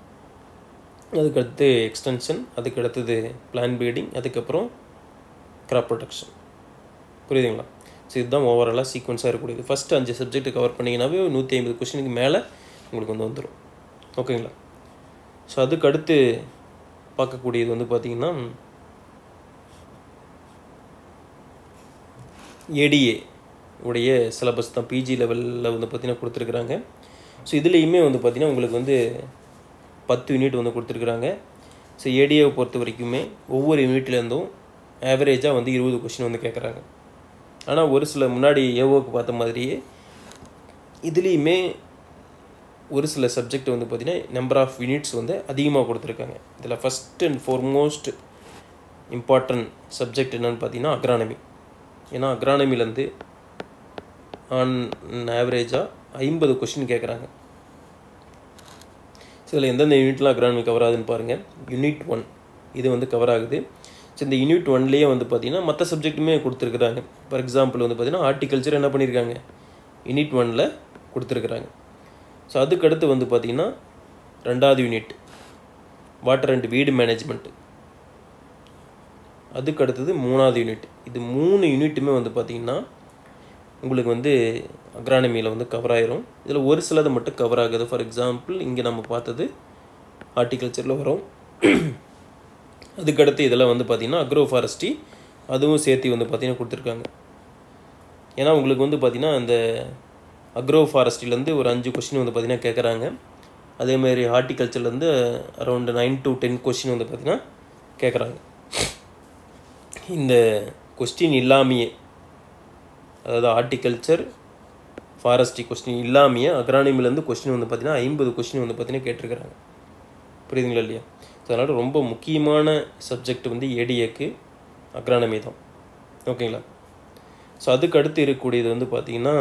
அதுக்கடுத்து எக்ஸ்டென்ஷன் அதுக்கு அடுத்தது பிளான் பீடிங் அதுக்கப்புறம் கிராப் ப்ரொடக்ஷன் புரியுதுங்களா ஸோ இதுதான் ஓவராலாக சீக்வன்ஸாக இருக்கக்கூடியது ஃபஸ்ட்டு அஞ்சு சப்ஜெக்ட் கவர் பண்ணிங்கனாவே நூற்றி ஐம்பது கொஷினுக்கு மேலே உங்களுக்கு வந்து வந்துடும் ஓகேங்களா ஸோ அதுக்கு அடுத்து பார்க்கக்கூடியது வந்து பார்த்திங்கன்னா ஏடிஏ உடைய சிலபஸ் தான் பிஜி லெவலில் வந்து பார்த்திங்கன்னா கொடுத்துருக்குறாங்க ஸோ இதுலேயுமே வந்து பார்த்திங்கன்னா உங்களுக்கு வந்து பத்து யூனிட் வந்து கொடுத்துருக்குறாங்க ஸோ ஏடிஏவை பொறுத்த வரைக்குமே ஒவ்வொரு யூனிட்லேருந்தும் ஆவரேஜாக வந்து இருபது கொஷின் வந்து கேட்குறாங்க ஆனால் ஒரு சில முன்னாடி ஏவோக்கு பார்த்த மாதிரியே இதுலேயுமே ஒரு சில சப்ஜெக்ட் வந்து பார்த்திங்கன்னா நம்பர் ஆஃப் யூனிட்ஸ் வந்து அதிகமாக கொடுத்துருக்காங்க இதில் first and foremost important subject என்னென்னு பார்த்தீங்கன்னா அக்ரானமி ஏன்னா அக்ரானமிலேருந்து ஆன் ஆவரேஜாக ஐம்பது கொஷின் கேட்குறாங்க ஸோ இதில் எந்தெந்த யூனிட்லாம் அக்ரானமி கவர் ஆகுதுன்னு பாருங்கள் யூனிட் ஒன் இது வந்து கவர் ஆகுது ஸோ இந்த யூனிட் ஒன்லேயே வந்து பார்த்திங்கன்னா மற்ற சப்ஜெக்ட்டுமே கொடுத்துருக்குறாங்க ஃபார் எக்ஸாம்பிள் வந்து பார்த்திங்கன்னா ஹார்டிகல்ச்சர் என்ன பண்ணியிருக்காங்க யூனிட் ஒனில் கொடுத்துருக்குறாங்க ஸோ அதுக்கடுத்து வந்து பார்த்திங்கன்னா ரெண்டாவது unit water and weed management அதுக்கு அடுத்தது மூணாவது யூனிட் இது மூணு யூனிட்டுமே வந்து பார்த்திங்கன்னா உங்களுக்கு வந்து அக்ரானமியில் வந்து கவர் ஆயிரும் இதில் ஒரு சிலது மட்டும் கவர் ஆகுது ஃபார் எக்ஸாம்பிள் இங்கே நம்ம பார்த்தது ஹார்டிகல்ச்சரில் வரும் அதுக்கடுத்து இதெல்லாம் வந்து பார்த்திங்கன்னா அக்ரோ ஃபாரஸ்ட்ரி அதுவும் சேர்த்து வந்து பார்த்திங்கன்னா கொடுத்துருக்காங்க ஏன்னா உங்களுக்கு வந்து பார்த்திங்கன்னா அந்த அக்ரோ ஃபாரஸ்ட்ரிலேருந்து ஒரு அஞ்சு கொஷின் வந்து பார்த்திங்கன்னா கேட்குறாங்க அதேமாதிரி ஹார்டிகல்ச்சர்லேருந்து around nine to ten question வந்து பார்த்திங்கன்னா கேட்குறாங்க இந்த கொஸ்டின் இல்லாமையே அதாவது ஹார்டிகல்ச்சர் ஃபாரஸ்ட்ரி கொஸ்டின் இல்லாமையே அக்ரானமிலேருந்து கொஸ்டின் வந்து பார்த்திங்கன்னா ஐம்பது கொஸ்டின் வந்து பார்த்திங்கன்னா கேட்டிருக்கிறாங்க புரியுதுங்களா இல்லையா ஸோ அதனால் ரொம்ப முக்கியமான சப்ஜெக்ட் வந்து ஏடிஏக்கு அக்ரானமி தான் ஓகேங்களா ஸோ அதுக்கு அடுத்து இருக்கக்கூடியது வந்து பார்த்திங்கன்னா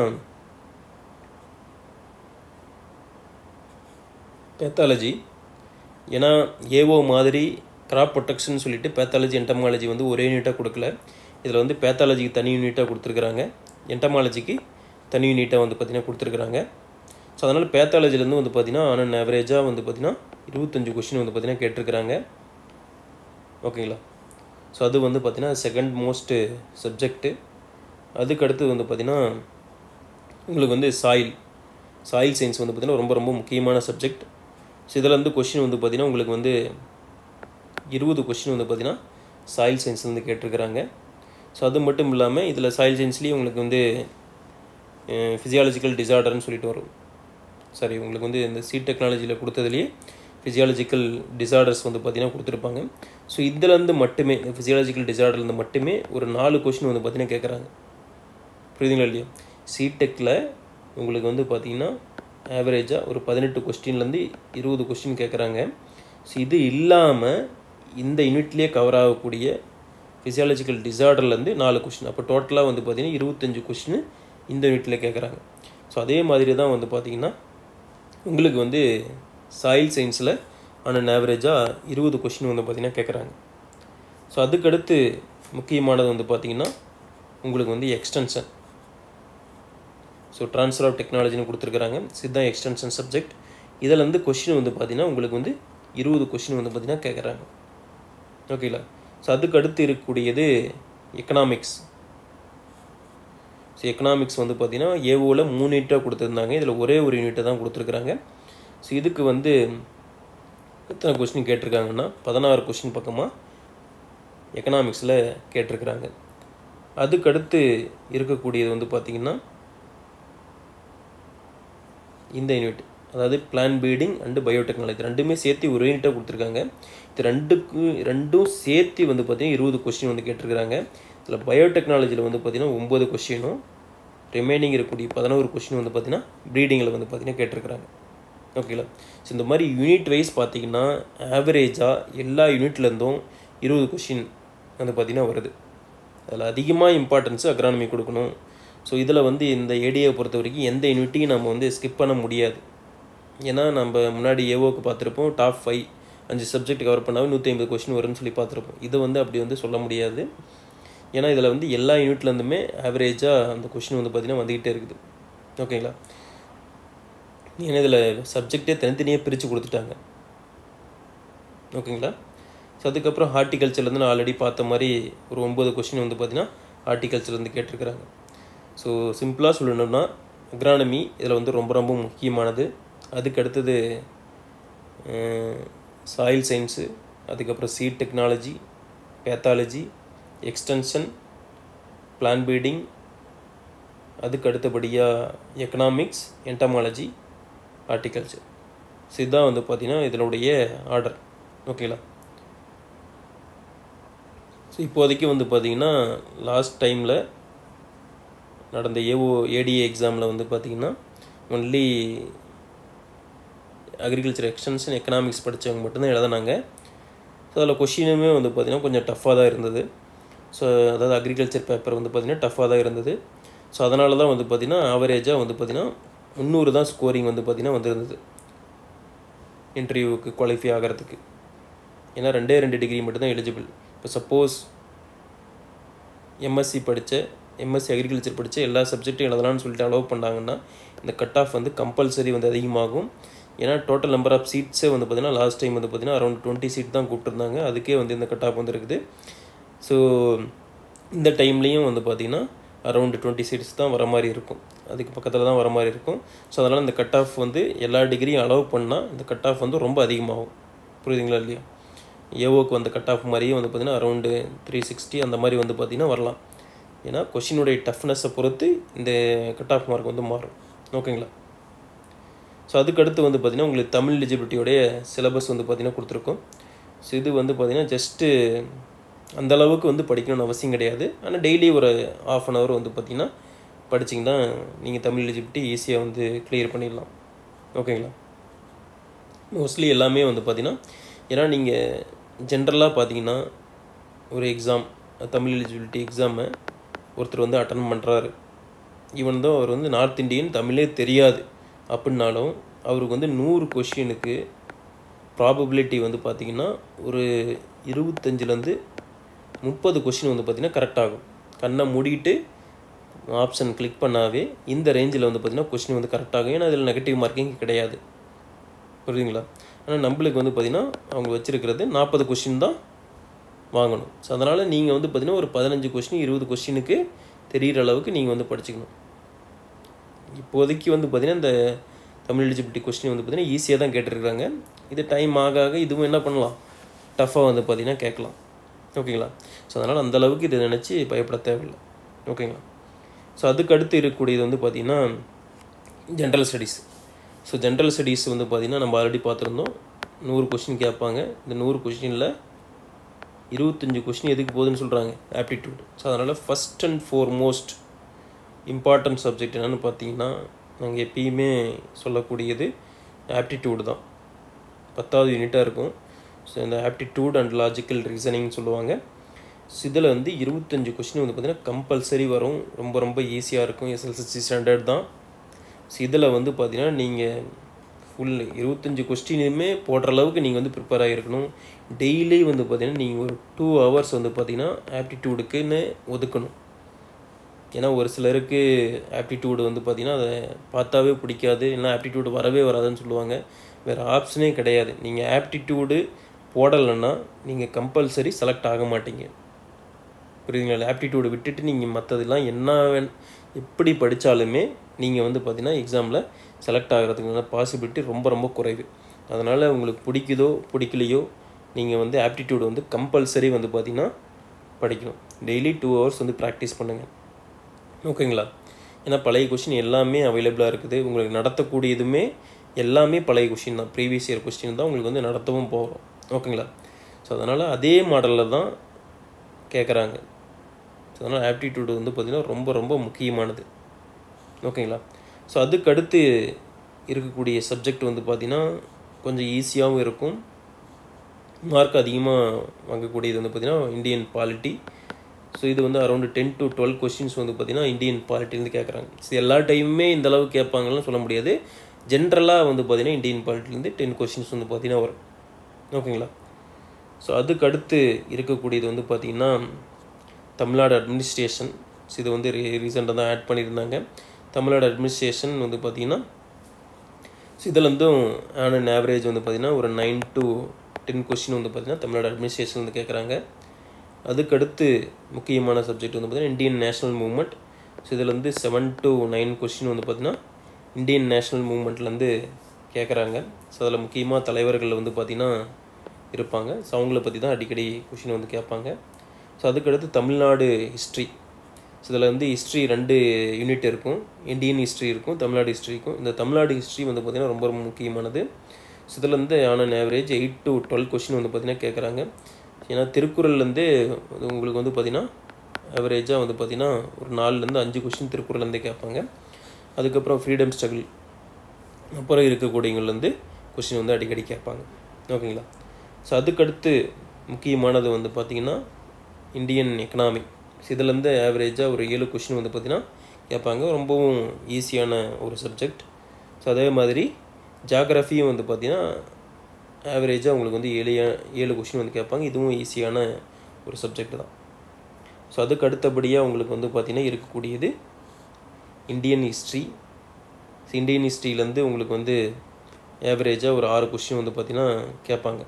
பேத்தாலஜி ஏன்னா ஏஓ மாதிரி கிராப் ப்ரொடெக்ஷன் சொல்லிட்டு பேத்தாலஜி என்டமாலஜி வந்து ஒரே யூனிட்டாக கொடுக்கல இதில் வந்து பேத்தாலஜிக்கு தனி யூனிட்டாக கொடுத்துருக்குறாங்க என்டமாலஜிக்கு தனி யூனிட்டாக வந்து பார்த்திங்கன்னா கொடுத்துருக்குறாங்க ஸோ அதனால் பேத்தாலஜிலேருந்து வந்து பார்த்திங்கன்னா ஆன் ஆவரேஜாக வந்து பார்த்திங்கன்னா இருபத்தஞ்சு கொஷின் வந்து பார்த்திங்கன்னா கேட்டிருக்கிறாங்க ஓகேங்களா ஸோ அது வந்து பார்த்திங்கன்னா செகண்ட் மோஸ்ட்டு சப்ஜெக்ட்டு அதுக்கு அடுத்து வந்து பார்த்திங்கன்னா உங்களுக்கு வந்து சாயில் சாயில் சயின்ஸ் வந்து பார்த்திங்கன்னா ரொம்ப ரொம்ப முக்கியமான சப்ஜெக்ட் ஸோ இதில் வந்து கொஷின் வந்து பார்த்திங்கன்னா உங்களுக்கு வந்து இருபது கொஷின் வந்து பார்த்திங்கன்னா சாயில் சயின்ஸ் வந்து கேட்டிருக்கிறாங்க ஸோ அது மட்டும் இல்லாமல் இதில் சாயில் சயின்ஸ்லேயும் உங்களுக்கு வந்து ஃபிசியாலஜிக்கல் டிசார்டர்னு சொல்லிட்டு வரும் சாரி உங்களுக்கு வந்து இந்த சீட் டெக்னாலஜியில் கொடுத்ததுலேயே ஃபிசியாலஜிக்கல் டிசார்டர்ஸ் வந்து பார்த்திங்கன்னா கொடுத்துருப்பாங்க ஸோ இதுலேருந்து மட்டுமே ஃபிசியாலஜிக்கல் டிசார்டர்லேருந்து மட்டுமே ஒரு நாலு கொஷின் வந்து பார்த்திங்கன்னா கேட்குறாங்க புரியுதுங்களா இல்லையா சிடெக்கில் உங்களுக்கு வந்து பார்த்திங்கன்னா ஆவரேஜாக ஒரு பதினெட்டு கொஸ்டின்லேருந்து இருபது கொஸ்டின் கேட்குறாங்க ஸோ இது இல்லாமல் இந்த யூனிட்லேயே கவர் ஆகக்கூடிய ஃபிசியாலஜிக்கல் டிசார்டர்லேருந்து நாலு கொஷின் அப்போ டோட்டலாக வந்து பார்த்திங்கன்னா இருபத்தஞ்சு கொஷின் இந்த யூனிட்டில் கேட்குறாங்க ஸோ அதே மாதிரி தான் வந்து பார்த்திங்கன்னா உங்களுக்கு வந்து சாயில் சயின்ஸில் ஆன் ஆவரேஜாக இருபது கொஷின் வந்து பார்த்திங்கன்னா கேட்குறாங்க ஸோ அதுக்கடுத்து முக்கியமானது வந்து பார்த்திங்கன்னா உங்களுக்கு வந்து எக்ஸ்டென்ஷன் ஸோ ட்ரான்ஸ்ஃபர் ஆஃப் டெக்னாலஜின்னு கொடுத்துருக்குறாங்க இதுதான் எக்ஸ்டென்ஷன் சப்ஜெக்ட் இதில் வந்து கொஷின் வந்து பார்த்திங்கன்னா உங்களுக்கு வந்து இருபது கொஷின் வந்து பார்த்திங்கன்னா கேட்குறாங்க ஓகேங்களா ஸோ அதுக்கு அடுத்து இருக்கக்கூடியது எக்கனாமிக்ஸ் ஸோ எக்கனாமிக்ஸ் வந்து பார்த்திங்கன்னா ஏஓவில் மூணு யூனிட்டாக கொடுத்துருந்தாங்க இதில் ஒரே ஒரு யூனிட்டை தான் கொடுத்துருக்குறாங்க ஸோ இதுக்கு வந்து எத்தனை கொஸ்டின் கேட்டிருக்காங்கன்னா பதினாறு கொஸ்டின் பக்கமாக எக்கனாமிக்ஸில் கேட்டிருக்கிறாங்க அதுக்கடுத்து இருக்கக்கூடியது வந்து பார்த்திங்கன்னா இந்த யூனிட் அதாவது பிளான் பீடிங் அண்டு பயோடெக்னாலஜி ரெண்டுமே சேர்த்து ஒரு யூனிட்டாக கொடுத்துருக்காங்க இது ரெண்டுக்கு ரெண்டும் சேர்த்து வந்து பார்த்திங்கன்னா இருபது கொஸ்டின் வந்து கேட்டிருக்கிறாங்க இதில் பயோடெக்னாலஜியில் வந்து பார்த்திங்கன்னா ஒம்பது கொஸ்டினும் ரிமைனிங் இருக்கக்கூடிய பதினோரு கொஸ்டின் வந்து பார்த்திங்கன்னா ப்ரீடிங்கில் வந்து பார்த்திங்கன்னா கேட்டிருக்கிறாங்க ஓகேங்களா ஸோ இந்த மாதிரி யூனிட் வைஸ் பார்த்திங்கன்னா ஆவரேஜாக எல்லா யூனிட்லேருந்தும் இருபது கொஷின் வந்து பார்த்திங்கன்னா வருது அதில் அதிகமாக இம்பார்ட்டன்ஸு அக்ரானமி கொடுக்கணும் ஸோ இதில் வந்து இந்த ஏடியை பொறுத்த வரைக்கும் எந்த யூனிட்டையும் நம்ம வந்து ஸ்கிப் பண்ண முடியாது ஏன்னா நம்ம முன்னாடி ஏஓக்கு பார்த்துருப்போம் டாப் ஃபைவ் அஞ்சு சப்ஜெக்ட் கவர் பண்ணாவே நூற்றி ஐம்பது கொஷின் வரும்னு சொல்லி பார்த்துருப்போம் இது வந்து அப்படி வந்து சொல்ல முடியாது ஏன்னா இதில் வந்து எல்லா யூனிட்லேருந்துமே ஆவரேஜாக அந்த கொஷின் வந்து பார்த்திங்கன்னா வந்துக்கிட்டே இருக்குது ஓகேங்களா ஏன்னா இதில் சப்ஜெக்டே தனித்தனியாக பிரித்து கொடுத்துட்டாங்க ஓகேங்களா ஸோ அதுக்கப்புறம் ஹார்டிகல்ச்சர்லேருந்து நான் ஆல்ரெடி பார்த்த மாதிரி ஒரு ஒம்பது கொஷின் வந்து பார்த்திங்கன்னா ஹார்டிகல்ச்சர்லேருந்து கேட்டிருக்கிறாங்க ஸோ சிம்பிளாக சொல்லணும்னா அக்ரானமி இதில் வந்து ரொம்ப ரொம்ப முக்கியமானது அதுக்கு அடுத்தது சாயில் சயின்ஸு அதுக்கப்புறம் seed technology pathology extension plan feeding அதுக்கு அடுத்தபடியாக எக்கனாமிக்ஸ் என்டமாலஜி ஹார்டிகல்ச்சர் ஸோ இதுதான் வந்து பார்த்திங்கன்னா இதனுடைய ஆர்டர் ஓகேங்களா ஸோ இப்போதைக்கு வந்து பார்த்திங்கன்னா லாஸ்ட் டைமில் நடந்த ஏஓ ஏடிஏ எக்ஸாமில் வந்து பார்த்திங்கன்னா ஒன்லி அக்ரிகல்ச்சர் எக்ஸ்டென்ஷன் எக்கனாமிக்ஸ் படித்தவங்க மட்டும்தான் எழுதினாங்க ஸோ அதில் கொஷினுமே வந்து பார்த்திங்கன்னா கொஞ்சம் டஃப்பாக தான் இருந்தது ஸோ அதாவது அக்ரிகல்ச்சர் பேப்பர் வந்து பார்த்திங்கன்னா டஃப்பாக தான் இருந்தது ஸோ அதனால தான் வந்து பார்த்திங்கன்னா ஆவரேஜாக வந்து பார்த்திங்கன்னா முந்நூறு தான் ஸ்கோரிங் வந்து பார்த்திங்கன்னா வந்திருந்தது இன்டர்வியூவுக்கு குவாலிஃபை ஆகிறதுக்கு ஏன்னா ரெண்டே ரெண்டு டிகிரி மட்டும்தான் எலிஜிபிள் இப்போ சப்போஸ் எம்எஸ்சி படித்த எம்எஸ்சி அக்ரிகல்ச்சர் படித்த எல்லா சப்ஜெக்ட்டும் எழுதலாம்னு சொல்லிட்டு அலோவ் பண்ணாங்கன்னா இந்த கட் ஆஃப் வந்து கம்பல்சரி வந்து அதிகமாகும் ஏன்னா டோட்டல் நம்பர் ஆஃப் சீட்ஸே வந்து பார்த்திங்கன்னா லாஸ்ட் டைம் வந்து பார்த்திங்கன்னா அரௌண்ட் டுவெண்ட்டி சீட் தான் கூப்பிட்டுருந்தாங்க அதுக்கே வந்து இந்த கட் ஆஃப் வந்து இருக்குது ஸோ இந்த டைம்லேயும் வந்து பார்த்திங்கன்னா அரௌண்ட் டுவெண்ட்டி சீட்ஸ் தான் வர மாதிரி இருக்கும் அதுக்கு பக்கத்தில் தான் வர மாதிரி இருக்கும் ஸோ அதனால் இந்த கட் ஆஃப் வந்து எல்லா டிகிரியும் அலோவ் பண்ணால் இந்த கட் ஆஃப் வந்து ரொம்ப அதிகமாகும் புரியுதுங்களா இல்லையா ஏஓக்கு வந்த கட் ஆஃப் மாதிரியே வந்து பார்த்திங்கன்னா அரௌண்டு த்ரீ சிக்ஸ்டி அந்த மாதிரி வந்து பார்த்திங்கன்னா வரலாம் ஏன்னா கொஷினுடைய டஃப்னஸை பொறுத்து இந்த கட் ஆஃப் மார்க் வந்து மாறும் ஓகேங்களா ஸோ அதுக்கடுத்து வந்து பார்த்திங்கன்னா உங்களுக்கு தமிழ் எலிஜிபிலிட்டியோடைய சிலபஸ் வந்து பார்த்திங்கன்னா கொடுத்துருக்கோம் ஸோ இது வந்து பார்த்திங்கன்னா ஜஸ்ட்டு அந்த அளவுக்கு வந்து படிக்கணும்னு அவசியம் கிடையாது ஆனால் டெய்லி ஒரு ஆஃப் அன் ஹவர் வந்து பார்த்திங்கன்னா படிச்சிங்கன்னா நீங்கள் தமிழ் எலிஜிபிலிட்டி ஈஸியாக வந்து கிளியர் பண்ணிடலாம் ஓகேங்களா மோஸ்ட்லி எல்லாமே வந்து பார்த்திங்கன்னா ஏன்னா நீங்கள் ஜென்ரலாக பார்த்தீங்கன்னா ஒரு எக்ஸாம் தமிழ் எலிஜிபிலிட்டி எக்ஸாமை ஒருத்தர் வந்து அட்டன் பண்ணுறாரு ஈவன் தான் அவர் வந்து நார்த் இந்தியன் தமிழே தெரியாது அப்படின்னாலும் அவருக்கு வந்து நூறு கொஷினுக்கு ப்ராபபிலிட்டி வந்து பார்த்திங்கன்னா ஒரு இருபத்தஞ்சிலேருந்து முப்பது கொஷின் வந்து பார்த்திங்கன்னா கரெக்ட் ஆகும் கண்ணை மூடிட்டு ஆப்ஷன் கிளிக் பண்ணாவே இந்த ரேஞ்சில் வந்து பார்த்திங்கன்னா கொஷின் வந்து கரெக்ட் ஆகும் ஏன்னா அதில் நெகட்டிவ் மார்க்கிங் கிடையாது புரியுதுங்களா ஆனால் நம்மளுக்கு வந்து பார்த்திங்கன்னா அவங்க வச்சுருக்கிறது நாற்பது கொஷின் தான் வாங்கணும் ஸோ அதனால் நீங்கள் வந்து பார்த்திங்கன்னா ஒரு பதினஞ்சு கொஷின் இருபது கொஷினுக்கு தெரிகிற அளவுக்கு நீங்கள் வந்து படிச்சுக்கணும் இப்போதைக்கு வந்து பார்த்திங்கன்னா இந்த தமிழ் எலிஜிபிலிட்டி கொஸ்டின் வந்து பார்த்திங்கன்னா ஈஸியாக தான் கேட்டிருக்காங்க இது டைம் ஆக ஆக இதுவும் என்ன பண்ணலாம் டஃப்பாக வந்து பார்த்திங்கன்னா கேட்கலாம் ஓகேங்களா ஸோ அதனால் அந்த அளவுக்கு இதை நினச்சி பயப்பட தேவையில்லை ஓகேங்களா ஸோ அதுக்கு அடுத்து இருக்கக்கூடியது வந்து பார்த்திங்கன்னா general studies so general studies வந்து பார்த்திங்கன்னா நம்ம ஆல்ரெடி பார்த்துருந்தோம் நூறு கொஷின் கேட்பாங்க இந்த நூறு கொஷினில் இருபத்தஞ்சி கொஷின் எதுக்கு போகுதுன்னு சொல்கிறாங்க ஆப்டிடியூட் ஸோ அதனால் first and foremost important subject என்னென்னு பார்த்தீங்கன்னா நாங்கள் எப்பயுமே சொல்லக்கூடியது ஆப்டிடியூடு தான் பத்தாவது யூனிட்டாக இருக்கும் ஸோ இந்த ஆப்டிடியூட் அண்ட் லாஜிக்கல் ரீசனிங் சொல்லுவாங்க ஸோ இதில் வந்து இருபத்தஞ்சி கொஷின் வந்து பார்த்திங்கன்னா கம்பல்சரி வரும் ரொம்ப ரொம்ப ஈஸியாக இருக்கும் எஸ்எல்சிசி ஸ்டாண்டர்ட் தான் ஸோ இதில் வந்து பார்த்திங்கன்னா நீங்கள் ஃபுல் இருபத்தஞ்சி கொஸ்டினுமே போடுற அளவுக்கு நீங்கள் வந்து ப்ரிப்பேர் ஆகிருக்கணும் டெய்லி வந்து பார்த்திங்கன்னா நீங்கள் ஒரு டூ ஹவர்ஸ் வந்து பார்த்திங்கன்னா ஆப்டிடியூடுக்குன்னு ஒதுக்கணும் ஏன்னா ஒரு சிலருக்கு ஆப்டிடியூடு வந்து பார்த்திங்கன்னா அதை பார்த்தாவே பிடிக்காது இல்லைனா ஆப்டிடியூடு வரவே வராதுன்னு சொல்லுவாங்க வேறு ஆப்ஷனே கிடையாது நீங்கள் ஆப்டிடியூடு போடலைன்னா நீங்கள் கம்பல்சரி செலக்ட் ஆக மாட்டீங்க புரியுதுங்களா ஆப்டிடியூடு விட்டுட்டு நீங்கள் மற்றதெல்லாம் என்ன வேணும் எப்படி படித்தாலுமே நீங்கள் வந்து பார்த்திங்கன்னா எக்ஸாமில் செலக்ட் ஆகிறதுக்கான பாசிபிலிட்டி ரொம்ப ரொம்ப குறைவு அதனால் உங்களுக்கு பிடிக்குதோ பிடிக்கலையோ நீங்கள் வந்து ஆப்டிடியூடு வந்து கம்பல்சரி வந்து பார்த்திங்கன்னா படிக்கணும் டெய்லி டூ ஹவர்ஸ் வந்து ப்ராக்டிஸ் பண்ணுங்கள் ஓகேங்களா ஏன்னா பழைய கொஷின் எல்லாமே அவைலபிளாக இருக்குது உங்களுக்கு நடத்தக்கூடியதுமே எல்லாமே பழைய கொஷின் தான் ப்ரீவியஸ் இயர் கொஸ்டின் தான் உங்களுக்கு வந்து நடத்தவும் போகிறோம் ஓகேங்களா ஸோ அதனால் அதே மாடலில் தான் கேட்குறாங்க ஸோ அதனால் ஆப்டிடியூடு வந்து பார்த்திங்கன்னா ரொம்ப ரொம்ப முக்கியமானது ஓகேங்களா ஸோ அதுக்கு அடுத்து இருக்கக்கூடிய சப்ஜெக்ட் வந்து பார்த்திங்கன்னா கொஞ்சம் ஈஸியாகவும் இருக்கும் மார்க் அதிகமாக வாங்கக்கூடியது வந்து பார்த்திங்கன்னா இந்தியன் பாலிட்டி ஸோ இது வந்து around ten to twelve questions வந்து பார்த்திங்கன்னா இந்தியன் பாலிட்டிலேருந்து கேட்குறாங்க ஸோ எல்லா டைமுமே இந்த அளவு கேட்பாங்கன்னு சொல்ல முடியாது ஜென்ரலாக வந்து பார்த்திங்கன்னா இந்தியன் பாலிட்டிலேருந்து டென் கொஸ்டின்ஸ் வந்து பார்த்திங்கன்னா வரும் ஓகேங்களா ஸோ அதுக்கு அடுத்து இருக்கக்கூடியது வந்து பார்த்திங்கன்னா தமிழ்நாடு அட்மினிஸ்ட்ரேஷன் ஸோ இது வந்து ரீ ரீசெண்டாக தான் ஆட் பண்ணியிருந்தாங்க தமிழ்நாடு அட்மினிஸ்ட்ரேஷன் வந்து பார்த்திங்கன்னா ஸோ இதில் வந்தும் ஆன் அண்ட் ஆவரேஜ் வந்து பார்த்திங்கன்னா ஒரு நைன் டு டென் கொஸ்டின் வந்து பார்த்திங்கன்னா தமிழ்நாடு அட்மினிஸ்ட்ரேஷன் வந்து கேட்குறாங்க அதுக்கடுத்து முக்கியமான சப்ஜெக்ட் வந்து பார்த்திங்கன்னா இந்தியன் நேஷ்னல் மூவ்மெண்ட் ஸோ இதில் வந்து செவன் டு நைன் கொஸ்டின் வந்து பார்த்திங்கன்னா இந்தியன் நேஷ்னல் மூவ்மெண்ட்லேருந்து கேட்குறாங்க ஸோ அதில் முக்கியமாக தலைவர்கள் வந்து பார்த்திங்கன்னா இருப்பாங்க ஸோ அவங்கள பற்றி தான் அடிக்கடி கொஷின் வந்து கேட்பாங்க ஸோ அதுக்கடுத்து தமிழ்நாடு ஹிஸ்ட்ரி ஸோ இதில் வந்து ஹிஸ்ட்ரி ரெண்டு யூனிட் இருக்கும் இந்தியன் ஹிஸ்ட்ரி இருக்கும் தமிழ்நாடு ஹிஸ்ட்ரி இருக்கும் இந்த தமிழ்நாடு ஹிஸ்ட்ரி வந்து பார்த்திங்கன்னா ரொம்ப ரொம்ப முக்கியமானது ஸோ இதில் வந்து on an average eight to twelve question வந்து பார்த்திங்கன்னா கேட்குறாங்க ஏன்னா திருக்குறள்லேருந்து உங்களுக்கு வந்து பார்த்திங்கன்னா ஆவரேஜாக வந்து பார்த்திங்கன்னா ஒரு நாலுலேருந்து அஞ்சு கொஷின் திருக்குறள்லேருந்தே கேட்பாங்க அதுக்கப்புறம் ஃப்ரீடம் ஸ்ட்ரகிள் அப்புறம் இருக்கக்கூடியவங்கலேருந்து கொஷின் வந்து அடிக்கடி கேட்பாங்க ஓகேங்களா ஸோ அதுக்கடுத்து முக்கியமானது வந்து பார்த்திங்கன்னா இந்தியன் எக்கனாமி இதுலேருந்து ஆவரேஜாக ஒரு ஏழு கொஷின் வந்து பார்த்திங்கன்னா கேட்பாங்க ரொம்பவும் ஈஸியான ஒரு சப்ஜெக்ட் ஸோ அதே மாதிரி ஜாகிரஃபியும் வந்து பார்த்திங்கன்னா ஆவரேஜாக உங்களுக்கு வந்து ஏழு ஏழு கொஷின் வந்து கேட்பாங்க இதுவும் ஈஸியான ஒரு சப்ஜெக்ட் தான் ஸோ அதுக்கு அடுத்தபடியாக உங்களுக்கு வந்து பார்த்திங்கன்னா இருக்கக்கூடியது இந்தியன் ஹிஸ்ட்ரி இந்தியன் ஹிஸ்ட்ரியிலேருந்து உங்களுக்கு வந்து ஆவரேஜாக ஒரு ஆறு கொஷின் வந்து பார்த்திங்கன்னா கேட்பாங்க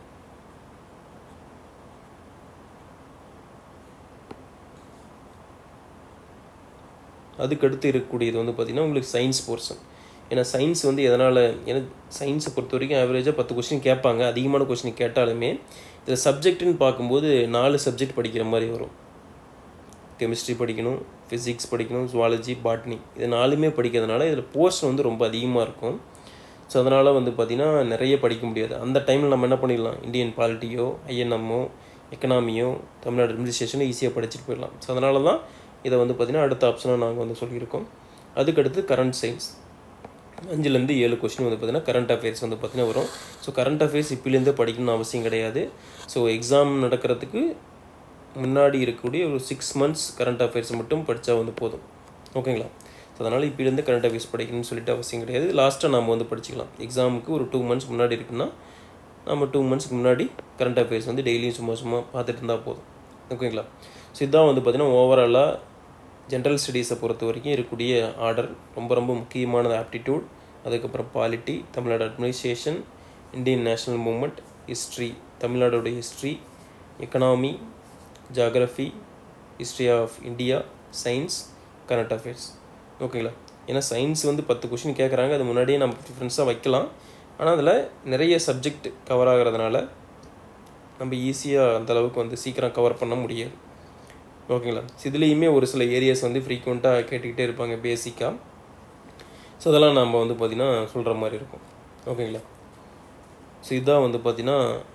அதுக்கடுத்து இருக்கக்கூடியது வந்து பார்த்திங்கன்னா உங்களுக்கு சயின்ஸ் போர்ஷன் ஏன்னா சயின்ஸ் வந்து எதனால் ஏன்னா சயின்ஸை பொறுத்த வரைக்கும் ஆவரேஜாக பத்து கொஸ்டின் கேட்பாங்க அதிகமான கொஸ்டின் கேட்டாலுமே இதில் சப்ஜெக்ட்டுன்னு பார்க்கும்போது நாலு சப்ஜெக்ட் படிக்கிற மாதிரி வரும் கெமிஸ்ட்ரி படிக்கணும் ஃபிசிக்ஸ் படிக்கணும் ஜுவாலஜி பாட்னி இது நாலுமே படிக்கிறதுனால இதில் போர்ஷன் வந்து ரொம்ப அதிகமாக இருக்கும் ஸோ அதனால் வந்து பார்த்திங்கன்னா நிறைய படிக்க முடியாது அந்த டைமில் நம்ம என்ன பண்ணிடலாம் இந்தியன் பாலிட்டியோ ஐஎன்எம்மோ எக்கனாமியோ தமிழ்நாடு அட்மினிஸ்ட்ரேஷனோ ஈஸியாக படிச்சுட்டு போயிடலாம் ஸோ அதனால தான் இதை வந்து பார்த்திங்கன்னா அடுத்த ஆப்ஷனாக நாங்கள் வந்து சொல்லியிருக்கோம் அதுக்கடுத்து கரண்ட் சயின்ஸ் அஞ்சுலேருந்து ஏழு கொஸ்டின் வந்து பார்த்திங்கன்னா கரண்ட் அஃபேர்ஸ் வந்து பார்த்திங்கன்னா வரும் ஸோ கரண்ட் அஃபேர்ஸ் இப்போலேருந்தே படிக்கணும்னு அவசியம் கிடையாது ஸோ எக்ஸாம் நடக்கிறதுக்கு முன்னாடி இருக்கக்கூடிய ஒரு சிக்ஸ் மந்த்ஸ் கரண்ட் அஃபேர்ஸ் மட்டும் படித்தா வந்து போதும் ஓகேங்களா ஸோ அதனால் இப்போலேருந்து கரண்ட் அஃபேர்ஸ் படிக்கணும்னு சொல்லிட்டு அவசியம் கிடையாது லாஸ்ட்டாக நம்ம வந்து படிச்சிக்கலாம் எக்ஸாமுக்கு ஒரு டூ மந்த்ஸ் முன்னாடி இருக்குன்னா நம்ம டூ மந்த்ஸ்க்கு முன்னாடி கரண்ட் அஃபேர்ஸ் வந்து டெய்லியும் சும்மா சும்மா பார்த்துட்டு இருந்தால் போதும் ஓகேங்களா ஸோ இதான் வந்து பார்த்திங்கன்னா ஓவராலாக ஜென்ரல் ஸ்டடீஸை பொறுத்த வரைக்கும் இருக்கக்கூடிய ஆர்டர் ரொம்ப ரொம்ப முக்கியமானது ஆப்டிடியூட் அதுக்கப்புறம் polity Tamil Nadu administration Indian national movement history தமிழ்நாடோட history economy geography history of India science current affairs ஓகேங்களா ஏன்னா சயின்ஸ் வந்து பத்து கொஷின் கேட்குறாங்க அது முன்னாடியே நம்ம ப்ரிஃபரன்ஸாக வைக்கலாம் ஆனால் அதில் நிறைய சப்ஜெக்ட் கவர் ஆகிறதுனால நம்ம ஈஸியாக அந்த அளவுக்கு வந்து சீக்கிரம் கவர் பண்ண முடியாது ஓகேங்களா இதுலேயுமே ஒரு சில ஏரியாஸ் வந்து ஃப்ரீக்வெண்ட்டாக கேட்டுக்கிட்டே இருப்பாங்க பேசிக்காக ஸோ அதெல்லாம் நம்ம வந்து பார்த்திங்கன்னா சொல்கிற மாதிரி இருக்கும் ஓகேங்களா ஸோ இதுதான் வந்து பார்த்திங்கன்னா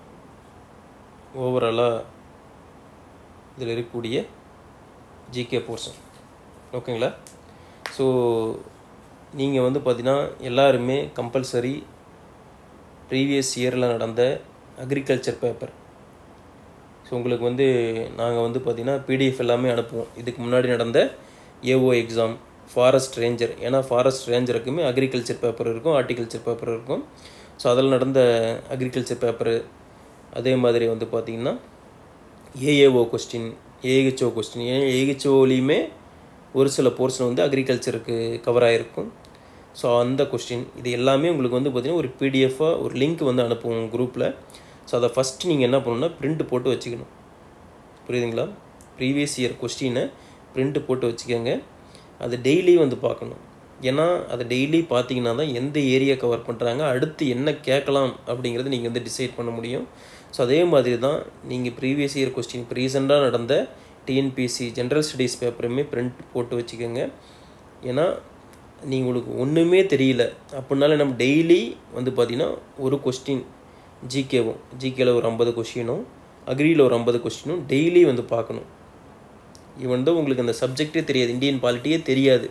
ஓவராலாக இதில் இருக்கக்கூடிய ஜிகே போர்ஷன் ஓகேங்களா ஸோ நீங்கள் வந்து பார்த்தீங்கன்னா எல்லாருமே கம்பல்சரி ப்ரீவியஸ் இயரில் நடந்த அக்ரிகல்ச்சர் பேப்பர் ஸோ உங்களுக்கு வந்து நாங்கள் வந்து பார்த்திங்கன்னா பிடிஎஃப் எல்லாமே அனுப்புவோம் இதுக்கு முன்னாடி நடந்த ஏஓ எக்ஸாம் ஃபாரஸ்ட் ரேஞ்சர் ஏன்னா ஃபாரஸ்ட் ரேஞ்சருக்குமே அக்ரிகல்ச்சர் பேப்பர் இருக்கும் ஹார்டிகல்ச்சர் பேப்பர் இருக்கும் ஸோ அதில் நடந்த அக்ரிகல்ச்சர் பேப்பரு அதே மாதிரி வந்து பார்த்திங்கன்னா ஏஏஓ கொஸ்டின் ஏஹெச்ஓ கொஸ்டின் ஏன் ஏஹெச்ஓலையுமே ஒரு சில போர்ஷன் வந்து அக்ரிகல்ச்சருக்கு கவர் ஆகிருக்கும் ஸோ அந்த கொஸ்டின் இது எல்லாமே உங்களுக்கு வந்து பார்த்திங்கன்னா ஒரு பிடிஎஃபாக ஒரு லிங்க் வந்து அனுப்புவோம் குரூப்பில் ஸோ அதை ஃபஸ்ட்டு நீங்கள் என்ன பண்ணணும்னா பிரிண்ட் போட்டு வச்சுக்கணும் புரியுதுங்களா ப்ரீவியஸ் இயர் கொஸ்டினை பிரிண்ட் போட்டு வச்சுக்கோங்க அது டெய்லி வந்து பார்க்கணும் ஏன்னா அதை டெய்லி பார்த்தீங்கன்னா தான் எந்த ஏரியா கவர் பண்ணுறாங்க அடுத்து என்ன கேட்கலாம் அப்படிங்கிறத நீங்கள் வந்து டிசைட் பண்ண முடியும் ஸோ அதே மாதிரி தான் நீங்கள் ப்ரீவியஸ் இயர் கொஸ்டின் இப்போ ரீசெண்டாக நடந்த டிஎன்பிசி ஜென்ரல் ஸ்டடீஸ் பேப்பருமே பிரிண்ட் போட்டு வச்சுக்கோங்க ஏன்னா நீங்கள் உங்களுக்கு ஒன்றுமே தெரியல அப்படின்னால நம்ம டெய்லி வந்து பார்த்திங்கன்னா ஒரு கொஸ்டின் ஜிகேவும் ஜிகேல ஒரு ஐம்பது கொஸ்டினும் அக்ரியில் ஒரு ஐம்பது கொஸ்டினும் டெய்லி வந்து பார்க்கணும் இவன் தான் உங்களுக்கு அந்த சப்ஜெக்டே தெரியாது இந்தியன் பாலிட்டியே தெரியாது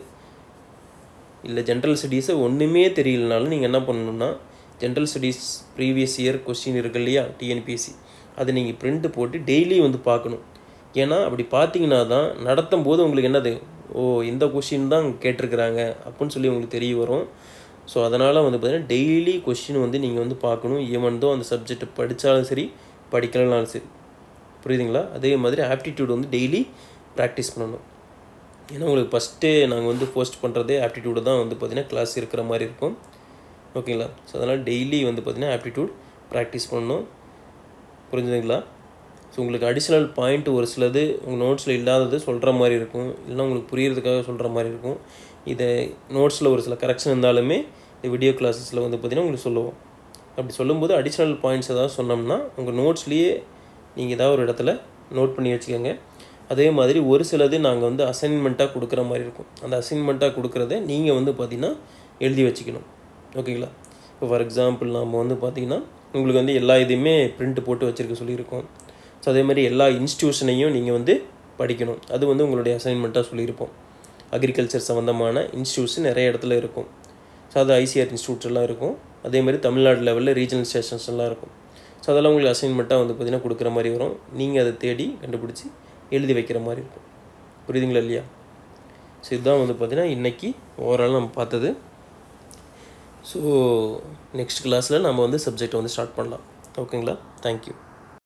இல்லை ஜென்ரல் ஸ்டடீஸை ஒன்றுமே தெரியலனாலும் நீங்கள் என்ன பண்ணணும்னா general studies previous year question இருக்கு இல்லையா டிஎன்பிஎஸ்சி அதை நீங்கள் பிரிண்ட் போட்டு டெய்லி வந்து பார்க்கணும் ஏன்னா அப்படி பார்த்தீங்கன்னா தான் நடத்தும் போது உங்களுக்கு என்னது ஓ இந்த கொஷின் தான் கேட்டிருக்கிறாங்க அப்படின்னு சொல்லி உங்களுக்கு தெரிய வரும் ஸோ அதனால் வந்து பார்த்தீங்கன்னா டெய்லி கொஷின் வந்து நீங்கள் வந்து பார்க்கணும் ஈவன் தோ அந்த சப்ஜெக்ட் படித்தாலும் சரி படிக்கலனாலும் சரி புரியுதுங்களா அதே மாதிரி ஆப்டிடியூட் வந்து டெய்லி ப்ராக்டிஸ் பண்ணணும் ஏன்னா உங்களுக்கு ஃபஸ்ட்டே நாங்கள் வந்து போஸ்ட் பண்ணுறதே ஆப்டிடியூடு தான் வந்து பார்த்திங்கன்னா கிளாஸ் இருக்கிற மாதிரி இருக்கும் ஓகேங்களா ஸோ அதனால் டெய்லி வந்து பார்த்திங்கன்னா ஆப்டிடியூட் ப்ராக்டிஸ் பண்ணணும் புரிஞ்சுதுங்களா ஸோ உங்களுக்கு அடிஷ்னல் பாயிண்ட் ஒரு சிலது உங்கள் நோட்ஸில் இல்லாதது சொல்கிற மாதிரி இருக்கும் இல்லைனா உங்களுக்கு புரியறதுக்காக சொல்கிற மாதிரி இருக்கும் இதை நோட்ஸில் ஒரு சில கரெக்ஷன் இருந்தாலுமே இந்த வீடியோ கிளாஸஸில் வந்து பார்த்திங்கன்னா உங்களுக்கு சொல்லுவோம் அப்படி சொல்லும்போது அடிஷ்னல் பாயிண்ட்ஸ் ஏதாவது சொன்னோம்னா உங்கள் நோட்ஸ்லேயே நீங்கள் ஏதாவது ஒரு இடத்துல நோட் பண்ணி வச்சுக்கோங்க அதே மாதிரி ஒரு சிலது நாங்கள் வந்து அசைன்மெண்ட்டாக கொடுக்குற மாதிரி இருக்கும் அந்த அசைன்மெண்ட்டாக கொடுக்குறத நீங்கள் வந்து பார்த்திங்கன்னா எழுதி வச்சுக்கணும் ஓகேங்களா இப்போ ஃபார் எக்ஸாம்பிள் நம்ம வந்து பார்த்திங்கன்னா உங்களுக்கு வந்து எல்லா இதையுமே பிரிண்ட் போட்டு வச்சுருக்க சொல்லியிருக்கோம் ஸோ அதே மாதிரி எல்லா இன்ஸ்டியூஷனையும் நீங்கள் வந்து படிக்கணும் அது வந்து உங்களுடைய அசைன்மெண்ட்டாக சொல்லியிருப்போம் அக்ரிகல்ச்சர் சம்மந்தமான இன்ஸ்டியூட்ஸ் நிறைய இடத்துல இருக்கும் ஸோ அது ஐசிஆர் இன்ஸ்டியூட் எல்லாம் இருக்கும் அதே மாதிரி தமிழ்நாடு லெவலில் ரீஜனல் ஸ்டேஷன்ஸ் எல்லாம் இருக்கும் ஸோ அதெல்லாம் உங்களுக்கு அசைன்மெண்ட்டாக வந்து பார்த்திங்கன்னா கொடுக்குற மாதிரி வரும் நீங்கள் அதை தேடி கண்டுபிடிச்சி எழுதி வைக்கிற மாதிரி இருக்கும் புரியுதுங்களா இல்லையா ஸோ இதுதான் வந்து பார்த்திங்கன்னா இன்றைக்கி ஓவரால் நம்ம பார்த்தது ஸோ நெக்ஸ்ட் கிளாஸில் நம்ம வந்து சப்ஜெக்டை வந்து ஸ்டார்ட் பண்ணலாம் ஓகேங்களா தேங்க்யூ